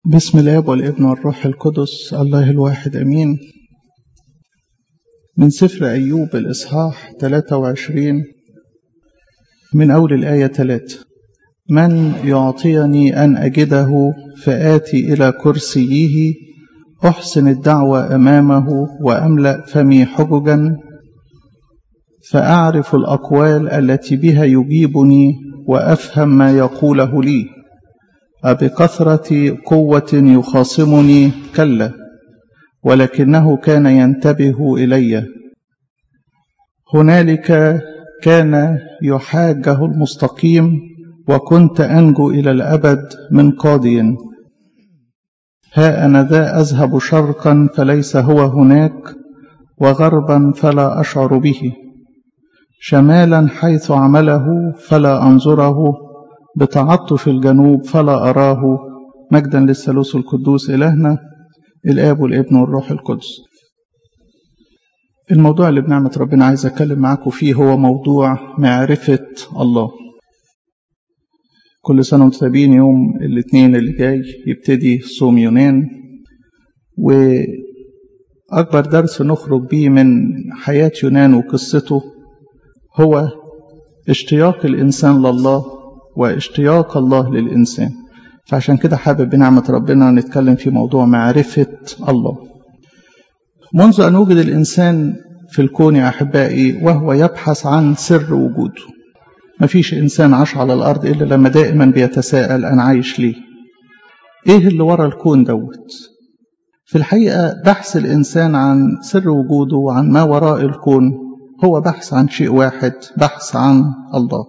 بسم الاب والابن والروح القدس الله الواحد امين من سفر ايوب الاصحاح 23 من اول الايه 3 من يعطيني ان اجده فاتي الى كرسيه احسن الدعوه امامه واملا فمي حججا فاعرف الاقوال التي بها يجيبني وافهم ما يقوله لي أبكثرة قوة يخاصمني كلا ولكنه كان ينتبه إلي هنالك كان يحاجه المستقيم وكنت أنجو إلى الأبد من قاضي ها أنا ذا أذهب شرقا فليس هو هناك وغربا فلا أشعر به شمالا حيث عمله فلا أنظره بتعطش الجنوب فلا أراه مجدا للثالوث القدوس إلهنا الآب والابن والروح القدس الموضوع اللي بنعمة ربنا عايز أتكلم معاكم فيه هو موضوع معرفة الله كل سنة وانتم طيبين يوم الاثنين اللي جاي يبتدي صوم يونان وأكبر درس نخرج بيه من حياة يونان وقصته هو اشتياق الإنسان لله واشتياق الله للإنسان فعشان كده حابب بنعمة ربنا نتكلم في موضوع معرفة الله منذ أن وجد الإنسان في الكون يا أحبائي وهو يبحث عن سر وجوده مفيش إنسان عاش على الأرض إلا لما دائما بيتساءل أنا عايش ليه إيه اللي ورا الكون دوت في الحقيقة بحث الإنسان عن سر وجوده وعن ما وراء الكون هو بحث عن شيء واحد بحث عن الله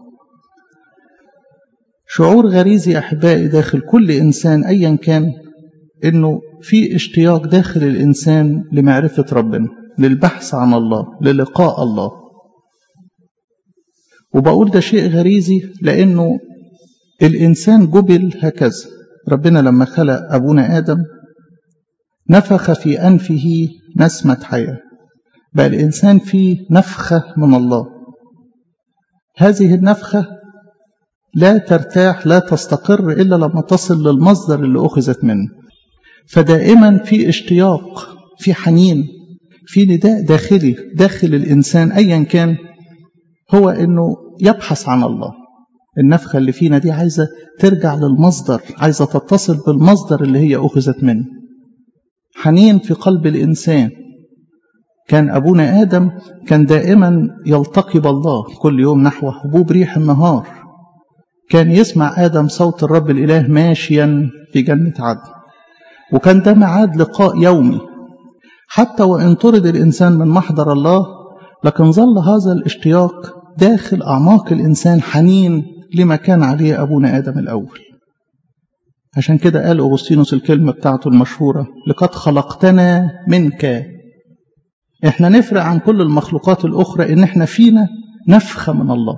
شعور غريزي أحبائي داخل كل إنسان أيا كان إنه في اشتياق داخل الإنسان لمعرفة ربنا للبحث عن الله للقاء الله وبقول ده شيء غريزي لأنه الإنسان جبل هكذا ربنا لما خلق أبونا آدم نفخ في أنفه نسمة حياة بقى الإنسان فيه نفخة من الله هذه النفخة لا ترتاح لا تستقر إلا لما تصل للمصدر اللي أخذت منه فدائما في اشتياق في حنين في نداء داخلي داخل الإنسان أيا كان هو أنه يبحث عن الله النفخة اللي فينا دي عايزة ترجع للمصدر عايزة تتصل بالمصدر اللي هي أخذت منه حنين في قلب الإنسان كان أبونا آدم كان دائما يلتقي بالله كل يوم نحو حبوب ريح النهار كان يسمع آدم صوت الرب الإله ماشيا في جنة عدن وكان ده معاد لقاء يومي حتى وإن طرد الإنسان من محضر الله لكن ظل هذا الاشتياق داخل أعماق الإنسان حنين لما كان عليه أبونا آدم الأول عشان كده قال أغسطينوس الكلمة بتاعته المشهورة لقد خلقتنا منك احنا نفرق عن كل المخلوقات الأخرى إن احنا فينا نفخة من الله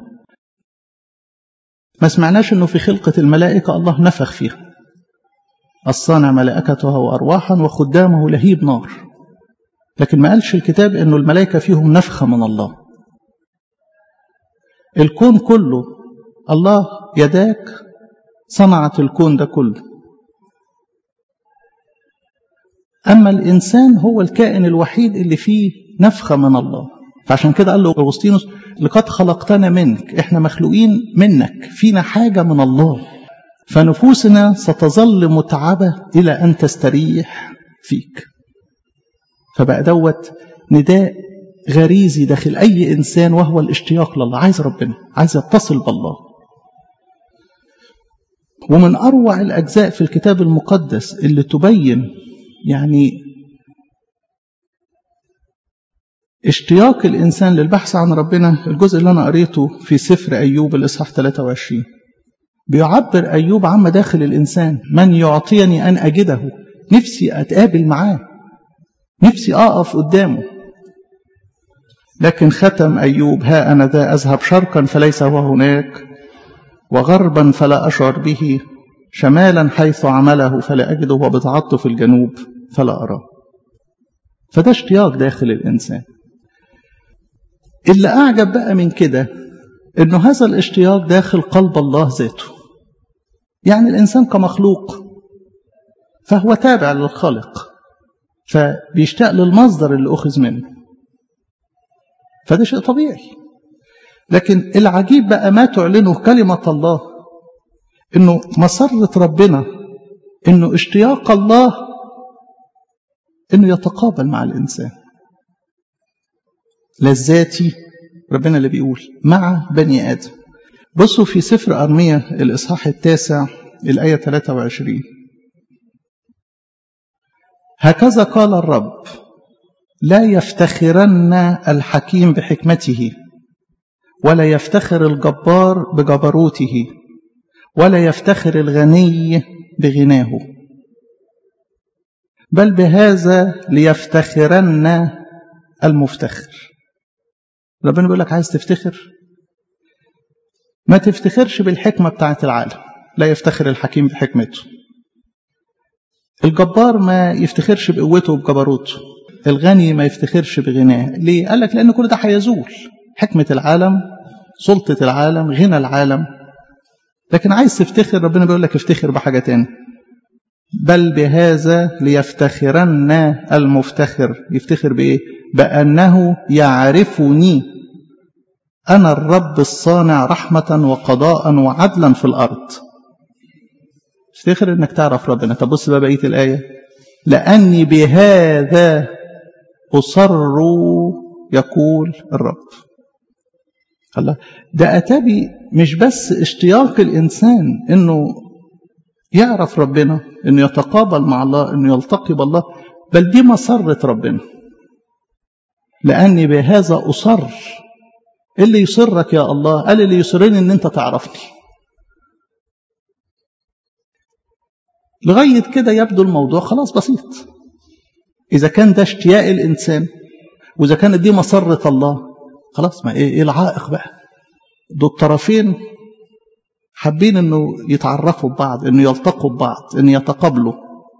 ما سمعناش انه في خلقة الملائكة الله نفخ فيها الصانع ملائكته وأرواحا وخدامه لهيب نار لكن ما قالش الكتاب انه الملائكة فيهم نفخة من الله الكون كله الله يداك صنعت الكون ده كله أما الإنسان هو الكائن الوحيد اللي فيه نفخة من الله فعشان كده قال له أغسطينوس لقد خلقتنا منك احنا مخلوقين منك فينا حاجة من الله فنفوسنا ستظل متعبة إلى أن تستريح فيك فبقى دوت نداء غريزي داخل أي إنسان وهو الاشتياق لله عايز ربنا عايز يتصل بالله ومن أروع الأجزاء في الكتاب المقدس اللي تبين يعني اشتياق الإنسان للبحث عن ربنا الجزء اللي أنا قريته في سفر أيوب الإصحاح 23 بيعبر أيوب عما داخل الإنسان من يعطيني أن أجده نفسي أتقابل معاه نفسي أقف قدامه لكن ختم أيوب ها أنا ذا أذهب شرقا فليس هو هناك وغربا فلا أشعر به شمالا حيث عمله فلا أجده وبتعطف الجنوب فلا أراه فده اشتياق داخل الإنسان اللي أعجب بقى من كده إنه هذا الاشتياق داخل قلب الله ذاته يعني الإنسان كمخلوق فهو تابع للخالق فبيشتاق للمصدر اللي أخذ منه فده شيء طبيعي لكن العجيب بقى ما تعلنه كلمة الله انه مسرة ربنا انه اشتياق الله انه يتقابل مع الانسان لذاتي ربنا اللي بيقول مع بني ادم بصوا في سفر ارميا الاصحاح التاسع الايه 23 هكذا قال الرب لا يفتخرن الحكيم بحكمته ولا يفتخر الجبار بجبروته ولا يفتخر الغني بغناه بل بهذا ليفتخرن المفتخر ربنا بيقول لك عايز تفتخر ما تفتخرش بالحكمة بتاعت العالم لا يفتخر الحكيم بحكمته الجبار ما يفتخرش بقوته وبجبروته الغني ما يفتخرش بغناه ليه؟ قال لك لأن كل ده هيزول حكمة العالم سلطة العالم غنى العالم لكن عايز تفتخر ربنا بيقول لك افتخر بحاجة تاني بل بهذا ليفتخرن المفتخر يفتخر بإيه بأنه يعرفني أنا الرب الصانع رحمة وقضاء وعدلا في الأرض افتخر انك تعرف ربنا طب بص بقى بقيه الايه لاني بهذا اصر يقول الرب الله ده اتابي مش بس اشتياق الانسان انه يعرف ربنا انه يتقابل مع الله انه يلتقي بالله بل دي مسره ربنا لاني بهذا اصر اللي يصرك يا الله قال اللي يصرني ان انت تعرفني لغاية كده يبدو الموضوع خلاص بسيط إذا كان ده اشتياق الإنسان وإذا كانت دي مسرة الله خلاص ما إيه العائق بقى دول الطرفين حابين إنه يتعرفوا ببعض إنه يلتقوا ببعض إنه يتقابلوا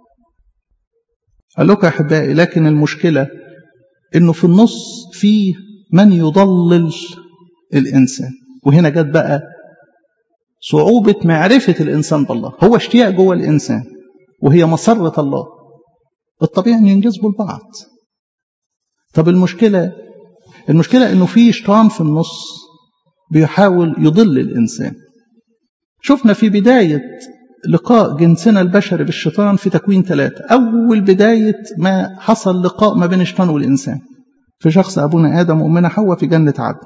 قال لكم يا أحبائي لكن المشكلة إنه في النص في من يضلل الإنسان وهنا جت بقى صعوبة معرفة الإنسان بالله هو اشتياق جوه الإنسان وهي مسرة الله الطبيعي أن ينجذبوا لبعض طب المشكلة المشكلة أنه في شيطان في النص بيحاول يضل الإنسان شفنا في بداية لقاء جنسنا البشري بالشيطان في تكوين ثلاثة أول بداية ما حصل لقاء ما بين الشيطان والإنسان في شخص أبونا آدم وأمنا حواء في جنة عدن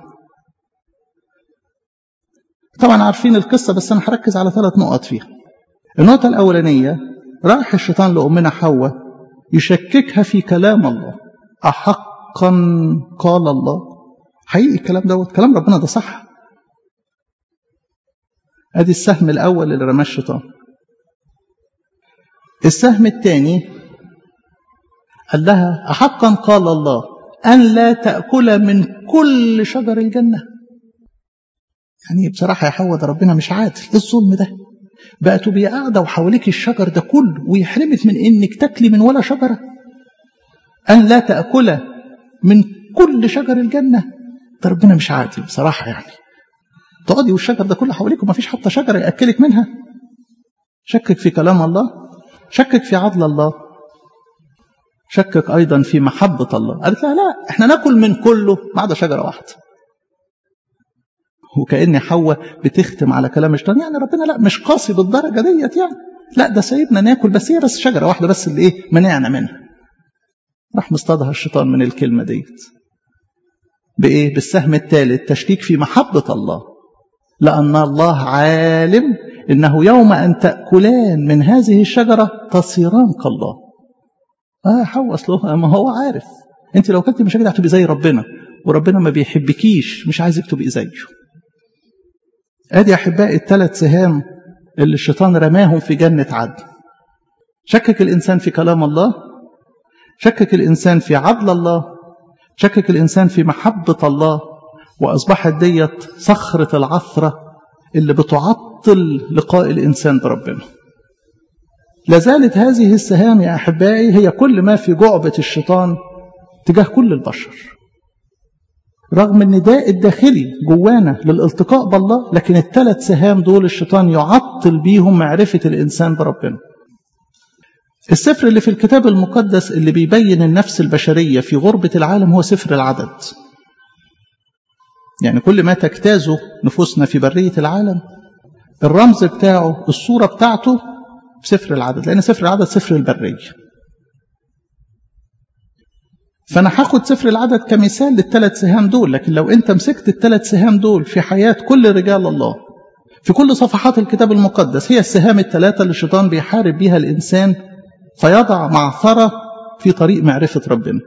طبعا عارفين القصة بس أنا هركز على ثلاث نقط فيها النقطة الأولانية راح الشيطان لأمنا حواء يشككها في كلام الله أحقا قال الله حقيقي الكلام دوت كلام ربنا ده صح ادي السهم الاول اللي رماه الشيطان السهم الثاني قال لها احقا قال الله ان لا تاكل من كل شجر الجنه يعني بصراحه يا حواء ده ربنا مش عادل ايه الظلم ده بقى تبقي قاعده وحواليك الشجر ده كله ويحرمك من انك تاكلي من ولا شجره ان لا تاكل من كل شجر الجنه ده ربنا مش عادل بصراحه يعني تقعدي والشجر ده كله حواليك وما فيش حتى شجره ياكلك منها شكك في كلام الله شكك في عدل الله شكك ايضا في محبه الله قالت لها لا احنا ناكل من كله ما عدا شجره واحده وكأن حواء بتختم على كلام الشيطان يعني ربنا لا مش قاسي بالدرجة ديت يعني لا ده سايبنا ناكل بس هي بس شجرة واحدة بس اللي ايه منعنا منها راح مصطادها الشيطان من الكلمة ديت بإيه بالسهم الثالث تشكيك في محبة الله لأن الله عالم إنه يوم أن تأكلان من هذه الشجرة تصيران كالله آه حواء أصله ما هو عارف أنت لو كنت مش كده هتبقي زي ربنا وربنا ما بيحبكيش مش عايزك تبقي زيه ادي احبائي الثلاث سهام اللي الشيطان رماهم في جنة عدن شكك الانسان في كلام الله شكك الانسان في عدل الله شكك الانسان في محبة الله واصبحت ديت صخرة العثرة اللي بتعطل لقاء الانسان بربنا لازالت هذه السهام يا احبائي هي كل ما في جعبة الشيطان تجاه كل البشر رغم النداء الداخلي جوانا للالتقاء بالله لكن الثلاث سهام دول الشيطان يعطل بيهم معرفة الإنسان بربنا السفر اللي في الكتاب المقدس اللي بيبين النفس البشرية في غربة العالم هو سفر العدد يعني كل ما تجتازه نفوسنا في برية العالم الرمز بتاعه الصورة بتاعته في سفر العدد لأن سفر العدد سفر البرية فأنا هاخد سفر العدد كمثال للثلاث سهام دول لكن لو أنت مسكت الثلاث سهام دول في حياة كل رجال الله في كل صفحات الكتاب المقدس هي السهام الثلاثة اللي الشيطان بيحارب بيها الإنسان فيضع معثرة في طريق معرفة ربنا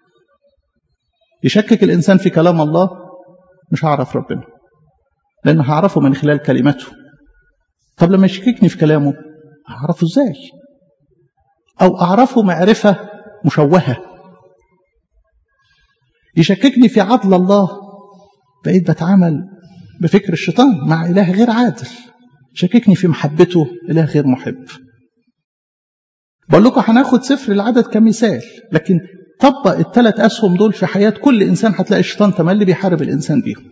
يشكك الإنسان في كلام الله مش هعرف ربنا لأن هعرفه من خلال كلمته طب لما يشككني في كلامه أعرفه إزاي أو أعرفه معرفة مشوهة يشككني في عدل الله بقيت بتعامل بفكر الشيطان مع إله غير عادل شككني في محبته إله غير محب بقول لكم هناخد سفر العدد كمثال لكن طبق الثلاث أسهم دول في حياة كل إنسان هتلاقي الشيطان تملي بيحارب الإنسان بيهم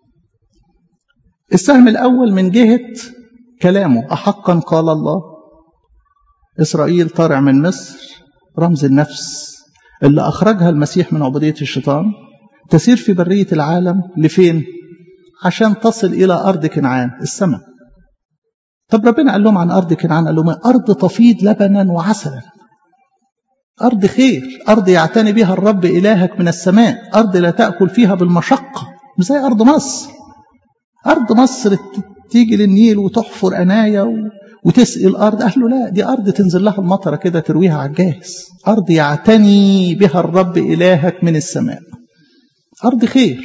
السهم الأول من جهة كلامه أحقا قال الله إسرائيل طارع من مصر رمز النفس اللي أخرجها المسيح من عبودية الشيطان تسير في برية العالم لفين عشان تصل إلى أرض كنعان السماء طب ربنا قال لهم عن أرض كنعان قال لهم أرض تفيض لبنا وعسلا أرض خير أرض يعتني بها الرب إلهك من السماء أرض لا تأكل فيها بالمشقة مش زي أرض مصر أرض مصر تيجي للنيل وتحفر أنايا وتسقي الأرض قال له لا دي أرض تنزل لها المطرة كده ترويها على الجاهز أرض يعتني بها الرب إلهك من السماء أرض خير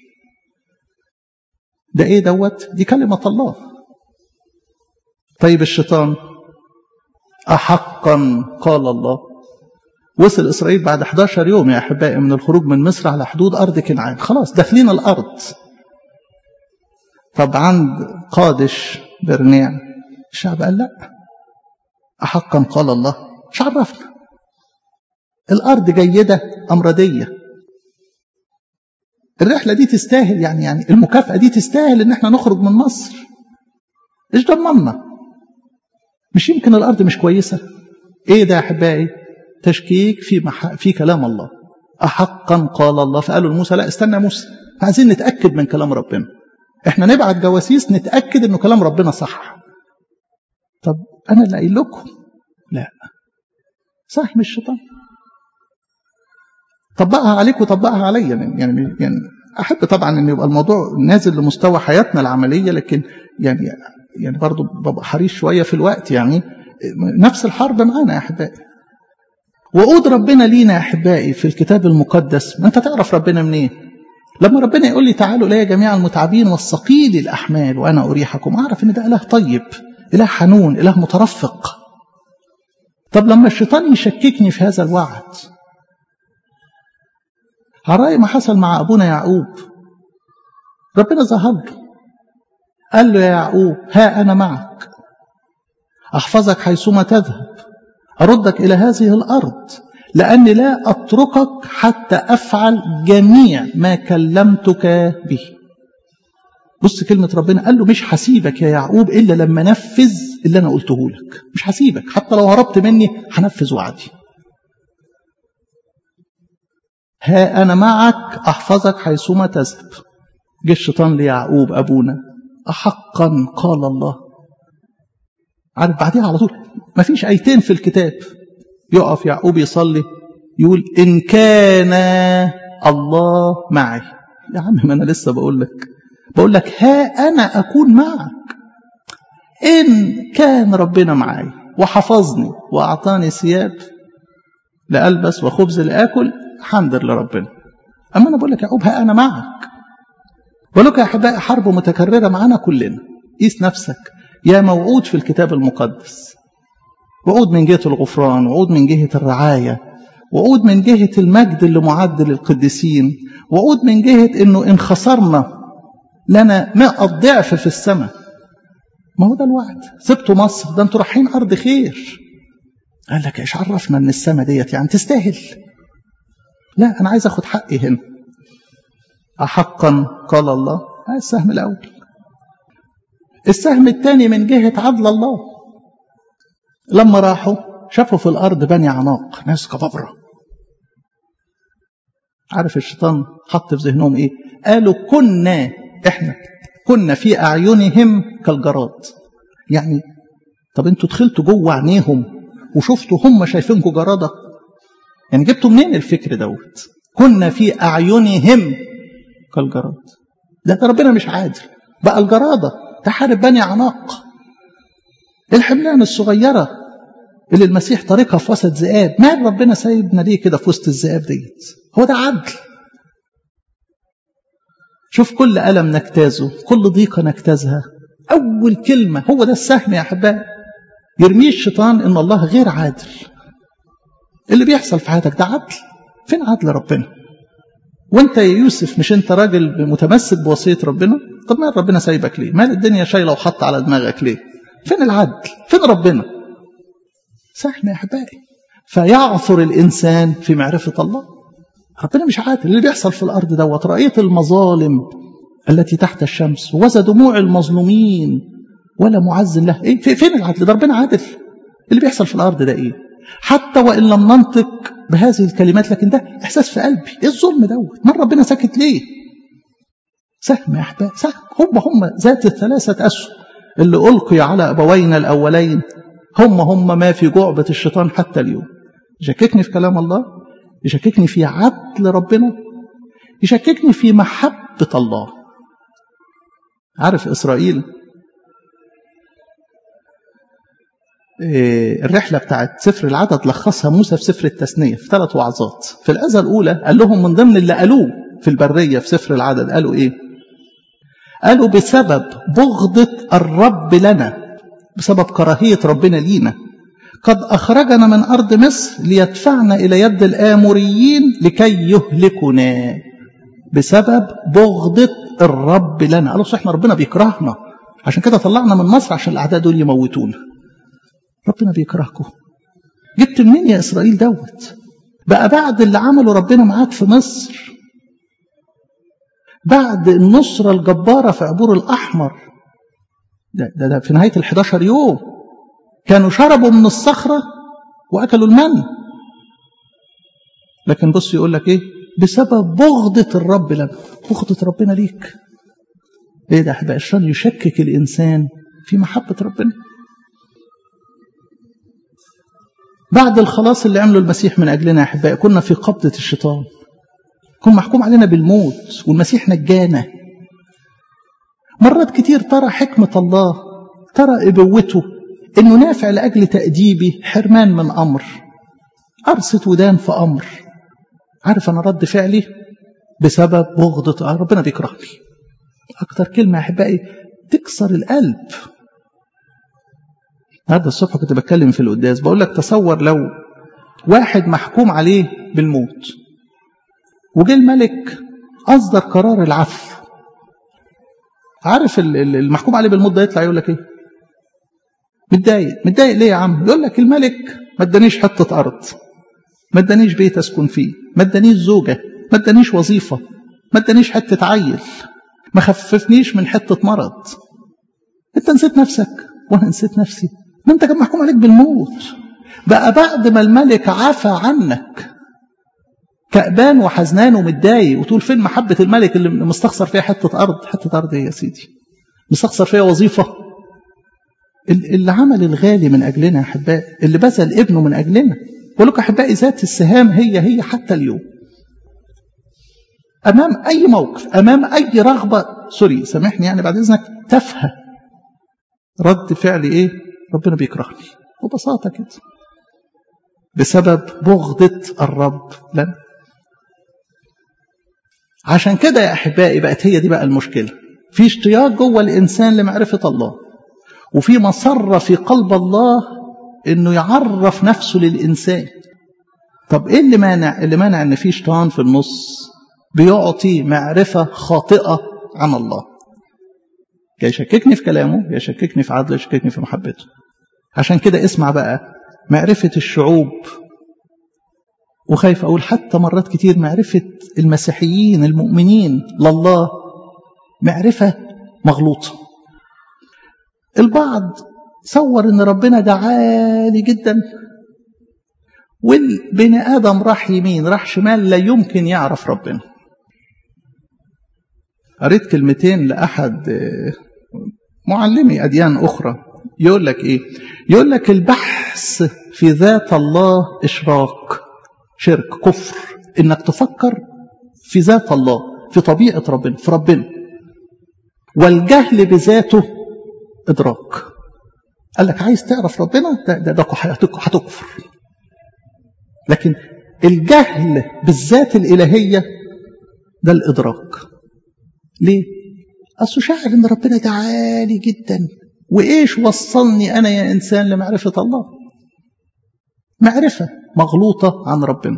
ده إيه دوت دي كلمة الله طيب الشيطان أحقا قال الله وصل إسرائيل بعد 11 يوم يا أحبائي من الخروج من مصر على حدود أرض كنعان خلاص داخلين الأرض طب عند قادش برنيع الشعب قال لا أحقا قال الله مش عرفنا الأرض جيدة أم ردية الرحلة دي تستاهل يعني يعني المكافأة دي تستاهل إن احنا نخرج من مصر إيش ضمننا مش يمكن الأرض مش كويسة إيه ده يا أحبائي تشكيك في مح... في كلام الله أحقا قال الله فقالوا لموسى لا استنى موسى عايزين نتأكد من كلام ربنا احنا نبعت جواسيس نتأكد انه كلام ربنا صح طب انا اللي قايل لكم لا صح مش الشيطان طبقها عليك وطبقها عليا يعني يعني احب طبعا ان يبقى الموضوع نازل لمستوى حياتنا العمليه لكن يعني يعني برضه ببقى حريص شويه في الوقت يعني نفس الحرب معانا يا احبائي وعود ربنا لينا يا احبائي في الكتاب المقدس ما انت تعرف ربنا منين إيه؟ لما ربنا يقول لي تعالوا الي جميع المتعبين والثقيل الاحمال وانا اريحكم اعرف ان ده اله طيب اله حنون اله مترفق طب لما الشيطان يشككني في هذا الوعد على رأي ما حصل مع أبونا يعقوب ربنا ظهر له قال له يا يعقوب ها أنا معك أحفظك حيثما تذهب أردك إلى هذه الأرض لأني لا أتركك حتى أفعل جميع ما كلمتك به بص كلمة ربنا قال له مش هسيبك يا يعقوب إلا لما نفذ اللي أنا قلته لك مش هسيبك حتى لو هربت مني هنفذ وعدي ها أنا معك أحفظك حيثما تذهب جه الشيطان ليعقوب أبونا أحقا قال الله عارف بعديها على طول ما فيش آيتين في الكتاب يقف يعقوب يصلي يقول إن كان الله معي يا عم ما أنا لسه بقول لك بقول لك ها أنا أكون معك إن كان ربنا معي وحفظني وأعطاني ثياب لألبس وخبز لآكل حمد لربنا أما أنا بقول لك يا يعقوب ها أنا معك بقول لك يا أحبائي حرب متكررة معانا كلنا قيس نفسك يا موعود في الكتاب المقدس وعود من جهة الغفران وعود من جهة الرعاية وعود من جهة المجد اللي معد للقديسين وعود من جهة انه ان خسرنا لنا مئة ضعف في السماء ما هو ده الوعد سبتوا مصر ده انتوا رايحين ارض خير قال لك ايش عرفنا ان السماء ديت يعني تستاهل لا انا عايز اخد حقي هنا احقا قال الله هذا السهم الاول السهم الثاني من جهة عدل الله لما راحوا شافوا في الأرض بني عناق ناس كبابرة عارف الشيطان حط في ذهنهم إيه قالوا كنا إحنا كنا في أعينهم كالجراد يعني طب انتوا دخلتوا جوه عينيهم وشفتوا هم شايفينكم جرادة يعني جبتوا منين الفكر دوت كنا في أعينهم كالجراد ده, ده ربنا مش عادل بقى الجرادة تحارب بني عناق الحملان الصغيرة اللي المسيح طريقها في وسط ذئاب ما ربنا سايبنا ليه كده في وسط الذئاب ديت هو ده عدل شوف كل ألم نجتازه كل ضيقة نجتازها أول كلمة هو ده السهم يا أحبائي يرميه الشيطان إن الله غير عادل اللي بيحصل في حياتك ده عدل فين عدل ربنا وانت يا يوسف مش انت راجل متمسك بوصية ربنا طب ما ربنا سايبك ليه مال الدنيا شايلة وحط على دماغك ليه فين العدل فين ربنا سهم يا أحبائي فيعثر الإنسان في معرفة الله ربنا مش عادل اللي بيحصل في الأرض دوت رأيت المظالم التي تحت الشمس وذا دموع المظلومين ولا معز له إيه فين العدل ده ربنا عادل اللي بيحصل في الأرض ده إيه حتى وإن لم ننطق بهذه الكلمات لكن ده إحساس في قلبي إيه الظلم دوت من ربنا ساكت ليه سهم يا أحباب سهم هم هم ذات الثلاثة أسهم اللي ألقي على أبوينا الأولين هم هم ما في جعبة الشيطان حتى اليوم يشككني في كلام الله يشككني في عدل ربنا يشككني في محبة الله عارف إسرائيل الرحلة بتاعت سفر العدد لخصها موسى في سفر التثنية في ثلاث وعظات في الأذى الأولى قال لهم من ضمن اللي قالوه في البرية في سفر العدد قالوا إيه قالوا بسبب بغضة الرب لنا بسبب كراهية ربنا لينا قد أخرجنا من أرض مصر ليدفعنا إلى يد الآموريين لكي يهلكنا بسبب بغضة الرب لنا قالوا احنا ربنا بيكرهنا عشان كده طلعنا من مصر عشان الأعداء دول يموتونا ربنا بيكرهكم جبت منين يا إسرائيل دوت بقى بعد اللي عمله ربنا معاك في مصر بعد النصرة الجبارة في عبور الأحمر ده, ده, ده في نهاية ال 11 يوم كانوا شربوا من الصخرة وأكلوا المن لكن بص يقول لك إيه بسبب بغضة الرب لنا بغضة ربنا ليك إيه ده أحباء الشيطان يشكك الإنسان في محبة ربنا بعد الخلاص اللي عمله المسيح من أجلنا يا أحبائي كنا في قبضة الشيطان كنا محكوم علينا بالموت والمسيح نجانا مرات كتير ترى حكمة الله ترى إبوته إنه نافع لأجل تأديبي حرمان من أمر أرصة ودان في أمر عارف أنا رد فعلي بسبب بغضة ربنا بيكرهني أكتر كلمة يا أحبائي تكسر القلب هذا الصبح كنت بتكلم في القداس بقول لك تصور لو واحد محكوم عليه بالموت وجه الملك أصدر قرار العفو عارف المحكوم عليه بالموت ده يطلع يقول لك ايه متضايق متضايق ليه يا عم يقول لك الملك ما ادانيش حته ارض ما ادانيش بيت اسكن فيه ما ادانيش زوجه ما ادانيش وظيفه ما ادانيش حته عيل ما خففنيش من حته مرض انت نسيت نفسك وانا نسيت نفسي ما انت كان محكوم عليك بالموت بقى بعد ما الملك عفى عنك كأبان وحزنان ومتضايق وتقول فين محبة الملك اللي مستخسر فيها حتة أرض حتة أرض يا سيدي مستخسر فيها وظيفة اللي عمل الغالي من أجلنا يا أحباء اللي بذل ابنه من أجلنا بقول لك أحبائي ذات السهام هي هي حتى اليوم أمام أي موقف أمام أي رغبة سوري سامحني يعني بعد إذنك تافهة رد فعل إيه ربنا بيكرهني ببساطة كده بسبب بغضة الرب لنا عشان كده يا أحبائي بقت هي دي بقى المشكلة في اشتياق جوه الإنسان لمعرفة الله وفي مسرة في قلب الله إنه يعرف نفسه للإنسان طب إيه اللي مانع اللي مانع إن في شيطان في النص بيعطي معرفة خاطئة عن الله يشككني في كلامه يشككني في عدله يشككني في محبته عشان كده اسمع بقى معرفة الشعوب وخايف أقول حتى مرات كتير معرفة المسيحيين المؤمنين لله معرفة مغلوطة البعض صور ان ربنا ده عالي جدا والبني ادم راح يمين راح شمال لا يمكن يعرف ربنا قريت كلمتين لاحد معلمي اديان اخرى يقول لك ايه يقول لك البحث في ذات الله اشراك شرك كفر انك تفكر في ذات الله في طبيعه ربنا في ربنا والجهل بذاته ادراك قال لك عايز تعرف ربنا ده ده, ده هتكفر لكن الجهل بالذات الالهيه ده الادراك ليه اصله شاعر ان ربنا ده عالي جدا وايش وصلني انا يا انسان لمعرفه الله معرفه مغلوطه عن ربنا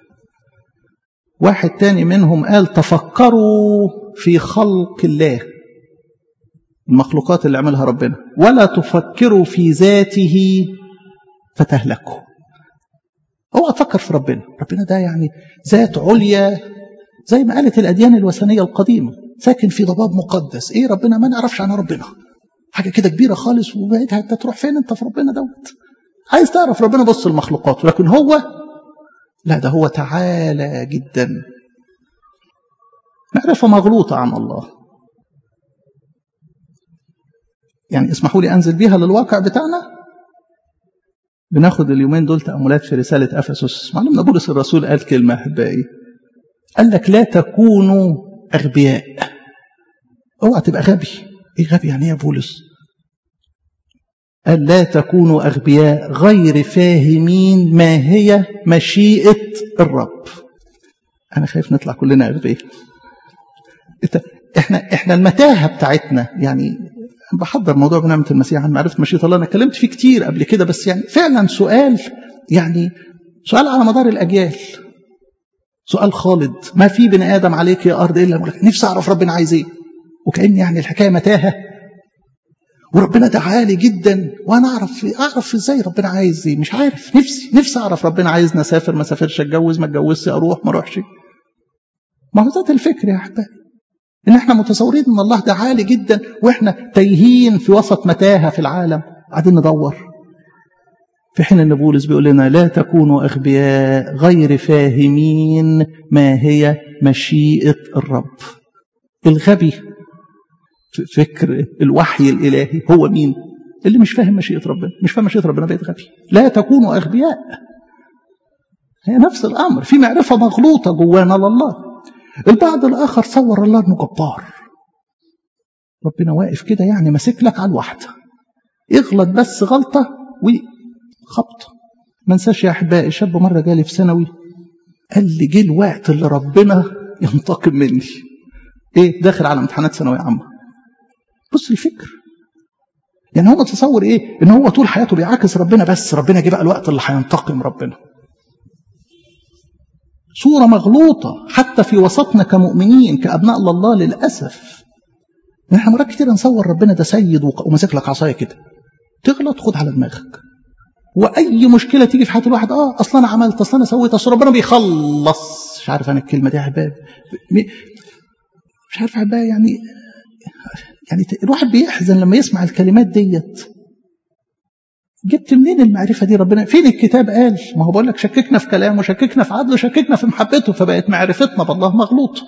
واحد تاني منهم قال تفكروا في خلق الله المخلوقات اللي عملها ربنا ولا تفكروا في ذاته فتهلكوا اوعى تفكر في ربنا ربنا ده يعني ذات عليا زي ما قالت الاديان الوثنيه القديمه ساكن في ضباب مقدس ايه ربنا ما نعرفش عن ربنا حاجه كده كبيره خالص وبقيت انت تروح فين انت في ربنا دوت عايز تعرف ربنا بص المخلوقات لكن هو لا ده هو تعالى جدا معرفه مغلوطه عن الله يعني اسمحوا لي انزل بيها للواقع بتاعنا بناخد اليومين دول تاملات في رساله افسس معلمنا بولس الرسول قال كلمه احبائي قال لك لا تكونوا اغبياء اوعى تبقى غبي ايه غبي يعني ايه يا بولس قال لا تكونوا اغبياء غير فاهمين ما هي مشيئه الرب انا خايف نطلع كلنا اغبياء احنا احنا المتاهه بتاعتنا يعني بحضر موضوع بنعمه المسيح عن معرفه مشيئه الله انا اتكلمت فيه كتير قبل كده بس يعني فعلا سؤال يعني سؤال على مدار الاجيال سؤال خالد ما في بني ادم عليك يا ارض الا لك نفسي اعرف ربنا عايز ايه وكان يعني الحكايه متاهه وربنا ده عالي جدا وانا اعرف اعرف ازاي ربنا عايز ايه مش عارف نفسي نفسي اعرف ربنا عايزني اسافر ما اسافرش اتجوز ما اتجوزش اروح ما اروحش ما هو ذات الفكر يا احبابي ان احنا متصورين ان الله ده عالي جدا واحنا تايهين في وسط متاهه في العالم قاعدين ندور في حين ان بولس بيقول لنا لا تكونوا اغبياء غير فاهمين ما هي مشيئه الرب الغبي في فكر الوحي الالهي هو مين اللي مش فاهم مشيئه ربنا مش فاهم مشيئه ربنا بقيت غبي لا تكونوا اغبياء هي نفس الامر في معرفه مغلوطه جوانا لله البعض الآخر صور الله أنه جبار ربنا واقف كده يعني ماسك لك على الواحدة اغلط بس غلطة وخبط ما انساش يا أحبائي شاب مرة جالي في ثانوي قال لي جه الوقت اللي ربنا ينتقم مني ايه داخل على امتحانات ثانوية عامة بص الفكر يعني هو متصور ايه ان هو طول حياته بيعاكس ربنا بس ربنا جه بقى الوقت اللي هينتقم ربنا صورة مغلوطة حتى في وسطنا كمؤمنين كأبناء الله للأسف نحن مرات كتير نصور ربنا ده سيد وماسك لك عصاية كده تغلط خد على دماغك وأي مشكلة تيجي في حياة الواحد اه أصلا أنا عملت أصلا أنا سويت أصل ربنا بيخلص مش عارف أنا الكلمة دي يا حباب مش عارف يا حباب يعني يعني الواحد بيحزن لما يسمع الكلمات ديت جبت منين المعرفة دي ربنا فين الكتاب قال ما هو بقول لك شككنا في كلامه شككنا في عدله شككنا في محبته فبقت معرفتنا بالله مغلوطة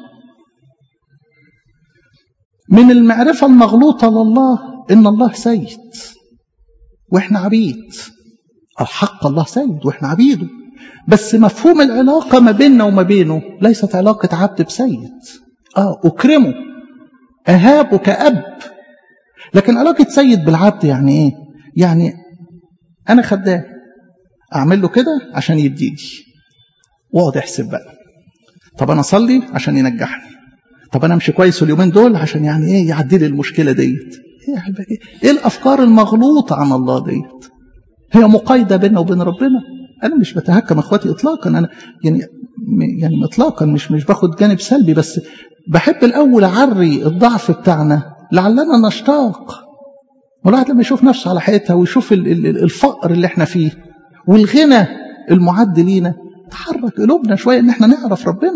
من المعرفة المغلوطة لله إن الله سيد وإحنا عبيد الحق الله سيد وإحنا عبيده بس مفهوم العلاقة ما بيننا وما بينه ليست علاقة عبد بسيد آه أكرمه أهابه كأب لكن علاقة سيد بالعبد يعني إيه؟ يعني أنا خدام أعمل له كده عشان يديني واقعد احسب بقى طب أنا أصلي عشان ينجحني طب أنا أمشي كويس اليومين دول عشان يعني إيه يعدي لي المشكلة ديت إيه يا حبيبي إيه الأفكار المغلوطة عن الله ديت هي مقايدة بيننا وبين ربنا أنا مش بتهكم إخواتي إطلاقا أنا يعني يعني إطلاقا مش مش باخد جانب سلبي بس بحب الأول أعري الضعف بتاعنا لعلنا نشتاق والواحد لما يشوف نفسه على حياتها ويشوف الفقر اللي احنا فيه والغنى المعد لينا تحرك قلوبنا شوية ان احنا نعرف ربنا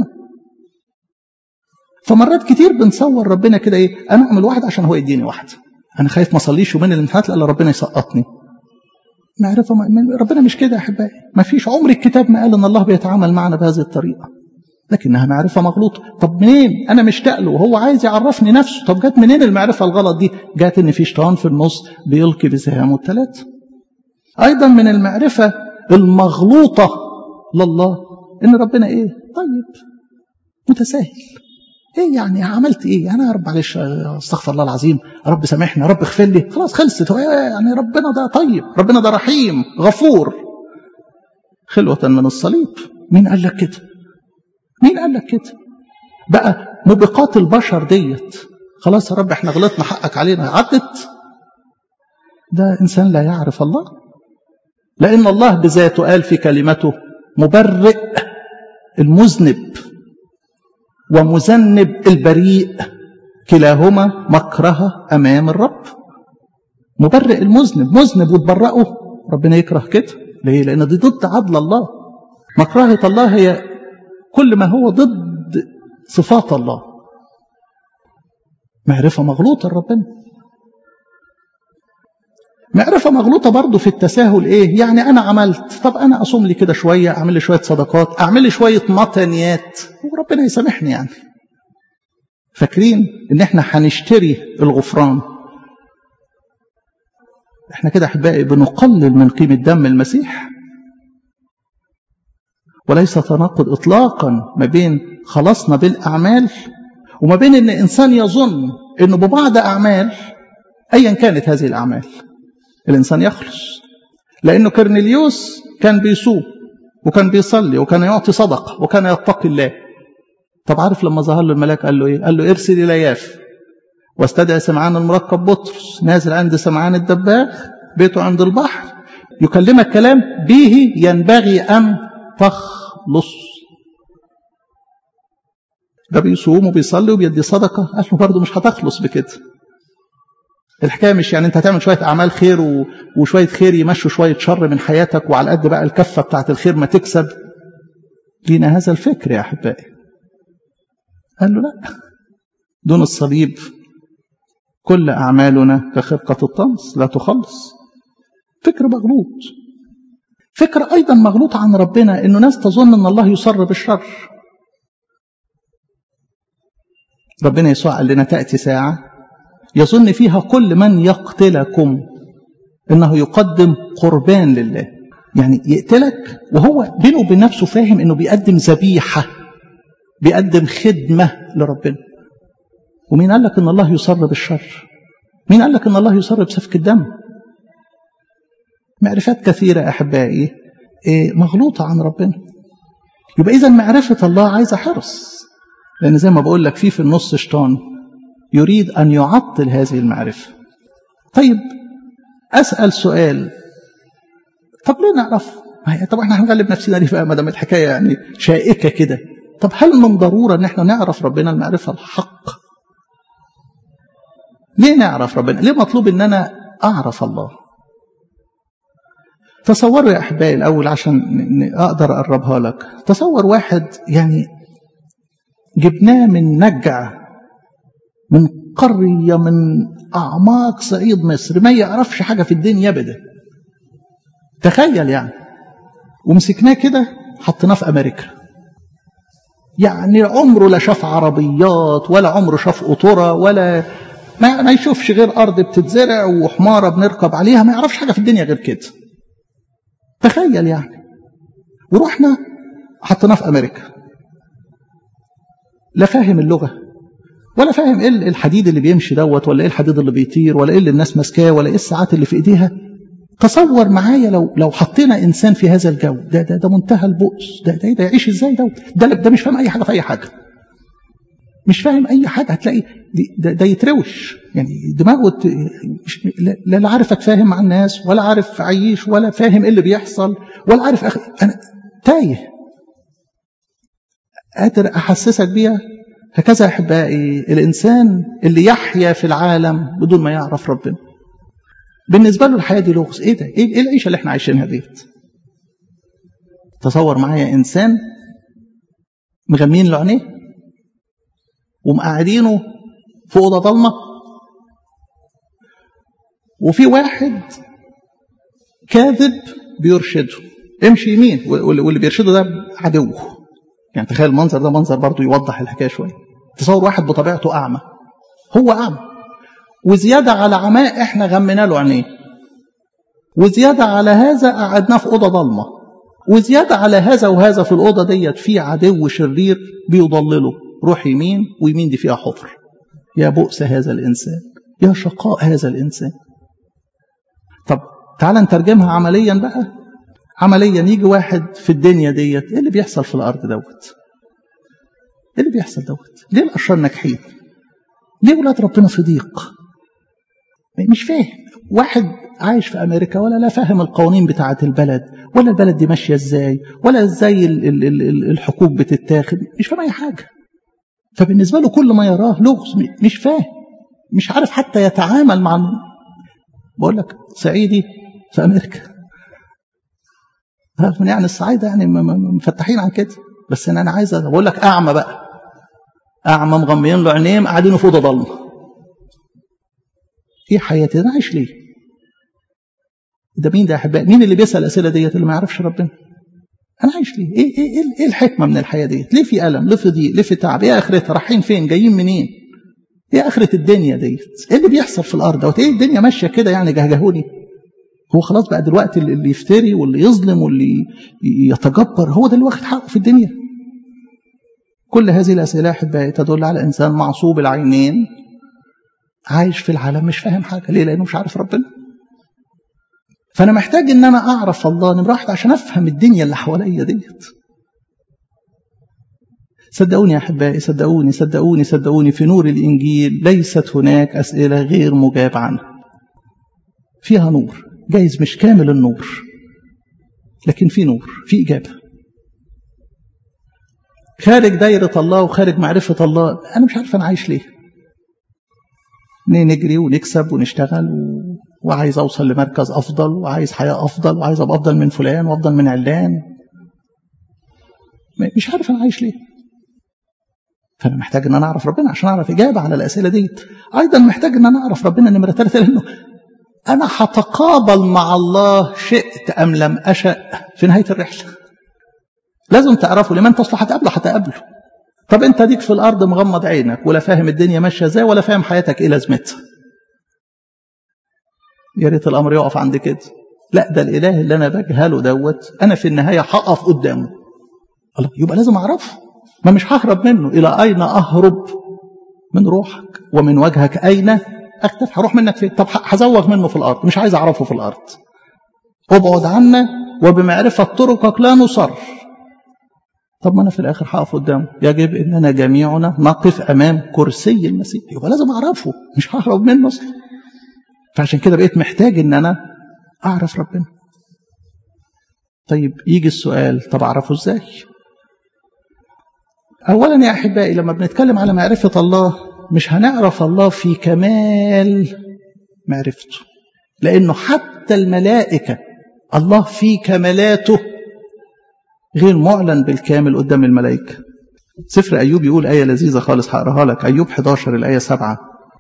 فمرات كتير بنصور ربنا كده ايه انا اعمل واحد عشان هو يديني واحد انا خايف ما اصليش يومين الامتحانات الا ربنا يسقطني معرفة ربنا مش كده يا أحبائي ما فيش عمر الكتاب ما قال إن الله بيتعامل معنا بهذه الطريقة لكنها معرفة مغلوطة طب منين أنا مشتاق له وهو عايز يعرفني نفسه طب جت منين المعرفة الغلط دي جات إن في شيطان في النص بيلقي بسهامه الثلاثة أيضا من المعرفة المغلوطة لله إن ربنا إيه طيب متساهل ايه يعني عملت ايه انا يا رب معلش استغفر الله العظيم يا رب سامحني يا رب اغفر لي خلاص خلصت يعني ربنا ده طيب ربنا ده رحيم غفور خلوة من الصليب مين قال لك كده مين قال لك كده بقى موبقات البشر ديت خلاص يا رب احنا غلطنا حقك علينا عدت ده انسان لا يعرف الله لان الله بذاته قال في كلمته مبرئ المذنب ومذنب البريء كلاهما مكره امام الرب مبرئ المذنب مذنب وتبرئه ربنا يكره كده ليه لان دي ضد عدل الله مكرهه الله هي كل ما هو ضد صفات الله معرفه مغلوطه لربنا معرفة مغلوطة برضه في التساهل ايه يعني انا عملت طب انا اصوم لي كده شوية اعمل لي شوية صدقات اعمل لي شوية مطنيات وربنا يسامحني يعني فاكرين ان احنا هنشتري الغفران احنا كده احبائي بنقلل من قيمة دم المسيح وليس تناقض اطلاقا ما بين خلصنا بالاعمال وما بين ان انسان يظن انه ببعض اعمال ايا كانت هذه الاعمال الإنسان يخلص لأنه كرنيليوس كان بيصوم وكان بيصلي وكان يعطي صدقة وكان يتقي الله طب عارف لما ظهر له الملاك قال له إيه؟ قال له ارسل إلى ياف واستدعي سمعان المركب بطرس نازل عند سمعان الدباغ بيته عند البحر يكلمك كلام به ينبغي أن تخلص ده بيصوم وبيصلي وبيدي صدقة قال له برضه مش هتخلص بكده الحكايه مش يعني انت هتعمل شويه اعمال خير و... وشويه خير يمشوا شويه شر من حياتك وعلى قد بقى الكفه بتاعت الخير ما تكسب لينا هذا الفكر يا احبائي قال له لا دون الصليب كل اعمالنا كخرقه الطمس لا تخلص فكر مغلوط فكر ايضا مغلوط عن ربنا انه ناس تظن ان الله يصر بالشر ربنا يسوع قال لنا تاتي ساعه يظن فيها كل من يقتلكم انه يقدم قربان لله يعني يقتلك وهو بينه وبين نفسه فاهم انه بيقدم ذبيحه بيقدم خدمه لربنا ومين قال لك ان الله يصر بالشر مين قال لك ان الله يصر بسفك الدم معرفات كثيره احبائي مغلوطه عن ربنا يبقى اذا معرفه الله عايزه حرص لان زي ما بقول لك في في النص شيطان يريد أن يعطل هذه المعرفة طيب أسأل سؤال طب ليه نعرف طب احنا هنغلب نفسنا ليه بقى ما دام الحكايه يعني شائكه كده طب هل من ضروره ان احنا نعرف ربنا المعرفه الحق ليه نعرف ربنا ليه مطلوب ان انا اعرف الله تصوروا يا احبائي الاول عشان اقدر اقربها لك تصور واحد يعني جبناه من نجع من قرية من أعماق صعيد مصر ما يعرفش حاجة في الدنيا أبدا تخيل يعني ومسكناه كده حطيناه في أمريكا يعني عمره لا شاف عربيات ولا عمره شاف قطورة ولا ما, ما يشوفش غير أرض بتتزرع وحمارة بنركب عليها ما يعرفش حاجة في الدنيا غير كده تخيل يعني ورحنا حطيناه في أمريكا لا فاهم اللغة ولا فاهم ايه الحديد اللي بيمشي دوت ولا ايه الحديد اللي بيطير ولا ايه اللي الناس ماسكاه ولا ايه الساعات اللي في ايديها تصور معايا لو لو حطينا انسان في هذا الجو ده ده ده منتهى البؤس ده ده, ده يعيش ازاي دوت ده ده مش فاهم اي حاجه في اي حاجه مش فاهم اي حاجه هتلاقي ده, ده يتروش يعني دماغه لا, لا عارف اتفاهم مع الناس ولا عارف اعيش ولا فاهم ايه اللي بيحصل ولا عارف أخ... انا تايه قادر احسسك بيها هكذا احبائي الانسان اللي يحيا في العالم بدون ما يعرف ربنا بالنسبه له الحياه دي لغز ايه ده ايه العيشه اللي احنا عايشينها ديت تصور معايا انسان مغمين له عينيه ومقعدينه في اوضه ضلمه وفي واحد كاذب بيرشده امشي يمين واللي بيرشده ده عدوه يعني تخيل المنظر ده منظر برضه يوضح الحكايه شويه تصور واحد بطبيعته اعمى هو اعمى وزياده على عماء احنا غمينا له عينيه وزياده على هذا قعدناه في اوضه ضلمه وزياده على هذا وهذا في الاوضه ديت في عدو شرير بيضلله روح يمين ويمين دي فيها حفر يا بؤس هذا الانسان يا شقاء هذا الانسان طب تعال نترجمها عمليا بقى عمليا يجي واحد في الدنيا ديت ايه اللي بيحصل في الارض دوت ايه اللي بيحصل دوت ليه الاشرار ناجحين ليه ولاد ربنا في ضيق مش فاهم واحد عايش في امريكا ولا لا فاهم القوانين بتاعه البلد ولا البلد دي ماشيه ازاي ولا ازاي الحقوق بتتاخد مش فاهم اي حاجه فبالنسبه له كل ما يراه لغز مش فاهم مش عارف حتى يتعامل مع بقول لك صعيدي في امريكا من يعني الصعايده يعني مفتحين عن كده بس انا عايز بقول لك اعمى بقى اعمى مغميين له عينيهم قاعدين في اوضه ضلمه ايه حياتي انا عايش ليه ده مين ده يا احبائي مين اللي بيسال الاسئله ديت اللي ما يعرفش ربنا انا عايش ليه ايه ايه ايه, إيه الحكمه من الحياه ديت ليه في الم ليه في ضيق ليه في تعب ايه اخرتها رايحين فين جايين منين ايه اخره الدنيا ديت ايه اللي بيحصل في الارض دوت ايه الدنيا ماشيه كده يعني جهجهوني هو خلاص بقى دلوقتي اللي يفتري واللي يظلم واللي يتجبر هو ده اللي واخد حقه في الدنيا كل هذه الاسئله احبائي تدل على انسان معصوب العينين عايش في العالم مش فاهم حاجه ليه لانه مش عارف ربنا فانا محتاج ان انا اعرف الله نمره واحد عشان افهم الدنيا اللي حواليا ديت صدقوني يا احبائي صدقوني صدقوني صدقوني في نور الانجيل ليست هناك اسئله غير مجاب عنها فيها نور جايز مش كامل النور لكن في نور في اجابه خارج دايره الله وخارج معرفه الله انا مش عارف انا عايش ليه نجري ونكسب ونشتغل و... وعايز اوصل لمركز افضل وعايز حياه افضل وعايز ابقى افضل من فلان وافضل من علان مش عارف انا عايش ليه فانا محتاج ان انا اعرف ربنا عشان اعرف اجابه على الاسئله ديت ايضا محتاج ان انا اعرف ربنا نمره ثلاثه لانه انا هتقابل مع الله شئت ام لم اشا في نهايه الرحله لازم تعرفه لمن تصلح هتقابله هتقابله طب انت ديك في الارض مغمض عينك ولا فاهم الدنيا ماشيه ازاي ولا فاهم حياتك ايه لازمتها يا ريت الامر يقف عند كده لا ده الاله اللي انا بجهله دوت انا في النهايه هقف قدامه الله يبقى لازم اعرفه ما مش ههرب منه الى اين اهرب من روحك ومن وجهك اين اختفي هروح منك فين طب هزوغ منه في الارض مش عايز اعرفه في الارض ابعد عنا وبمعرفه طرقك لا نصر طب ما انا في الاخر هقف قدامه يجب اننا جميعنا نقف امام كرسي المسيح يبقى لازم اعرفه مش ههرب منه اصلا فعشان كده بقيت محتاج ان انا اعرف ربنا طيب يجي السؤال طب اعرفه ازاي اولا يا احبائي لما بنتكلم على معرفه الله مش هنعرف الله في كمال معرفته لانه حتى الملائكه الله في كمالاته غير معلن بالكامل قدام الملائكه سفر ايوب يقول ايه لذيذه خالص هقراها لك ايوب 11 الايه 7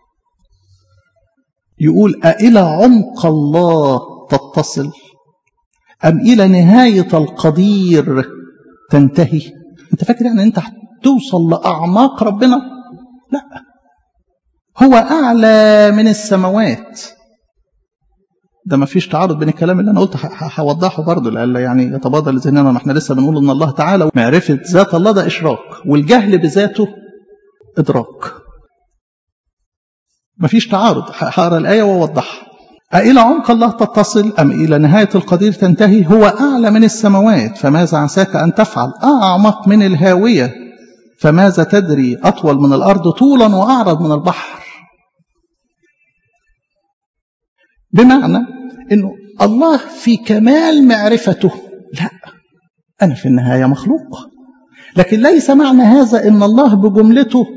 يقول أإلى عمق الله تتصل أم إلى نهاية القدير تنتهي أنت فاكر يعني أنت توصل لأعماق ربنا لا هو أعلى من السماوات ده ما فيش تعارض بين الكلام اللي أنا قلت هوضحه برضه لألا يعني يتبادل ذهننا ما احنا لسه بنقول إن الله تعالى معرفة ذات الله ده إشراك والجهل بذاته إدراك مفيش تعارض هقرا الآية وأوضحها أإلى عمق الله تتصل أم إلى نهاية القدير تنتهي هو أعلى من السماوات فماذا عساك أن تفعل أعمق من الهاوية فماذا تدري أطول من الأرض طولا وأعرض من البحر بمعنى أنه الله في كمال معرفته لا أنا في النهاية مخلوق لكن ليس معنى هذا أن الله بجملته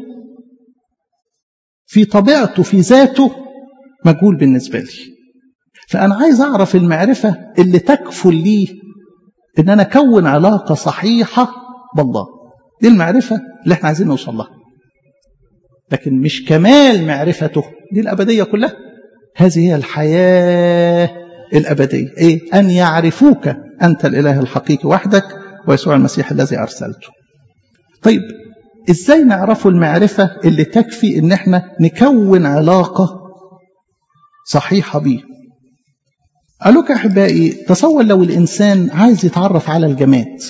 في طبيعته في ذاته مجهول بالنسبة لي فأنا عايز أعرف المعرفة اللي تكفل لي إن أنا أكون علاقة صحيحة بالله دي المعرفة اللي احنا عايزين نوصل لها لكن مش كمال معرفته دي الأبدية كلها هذه هي الحياة الأبدية إيه؟ أن يعرفوك أنت الإله الحقيقي وحدك ويسوع المسيح الذي أرسلته طيب إزاي نعرفوا المعرفة اللي تكفي إن إحنا نكون علاقة صحيحة بيه قالوا لك أحبائي تصور لو الإنسان عايز يتعرف على الجماد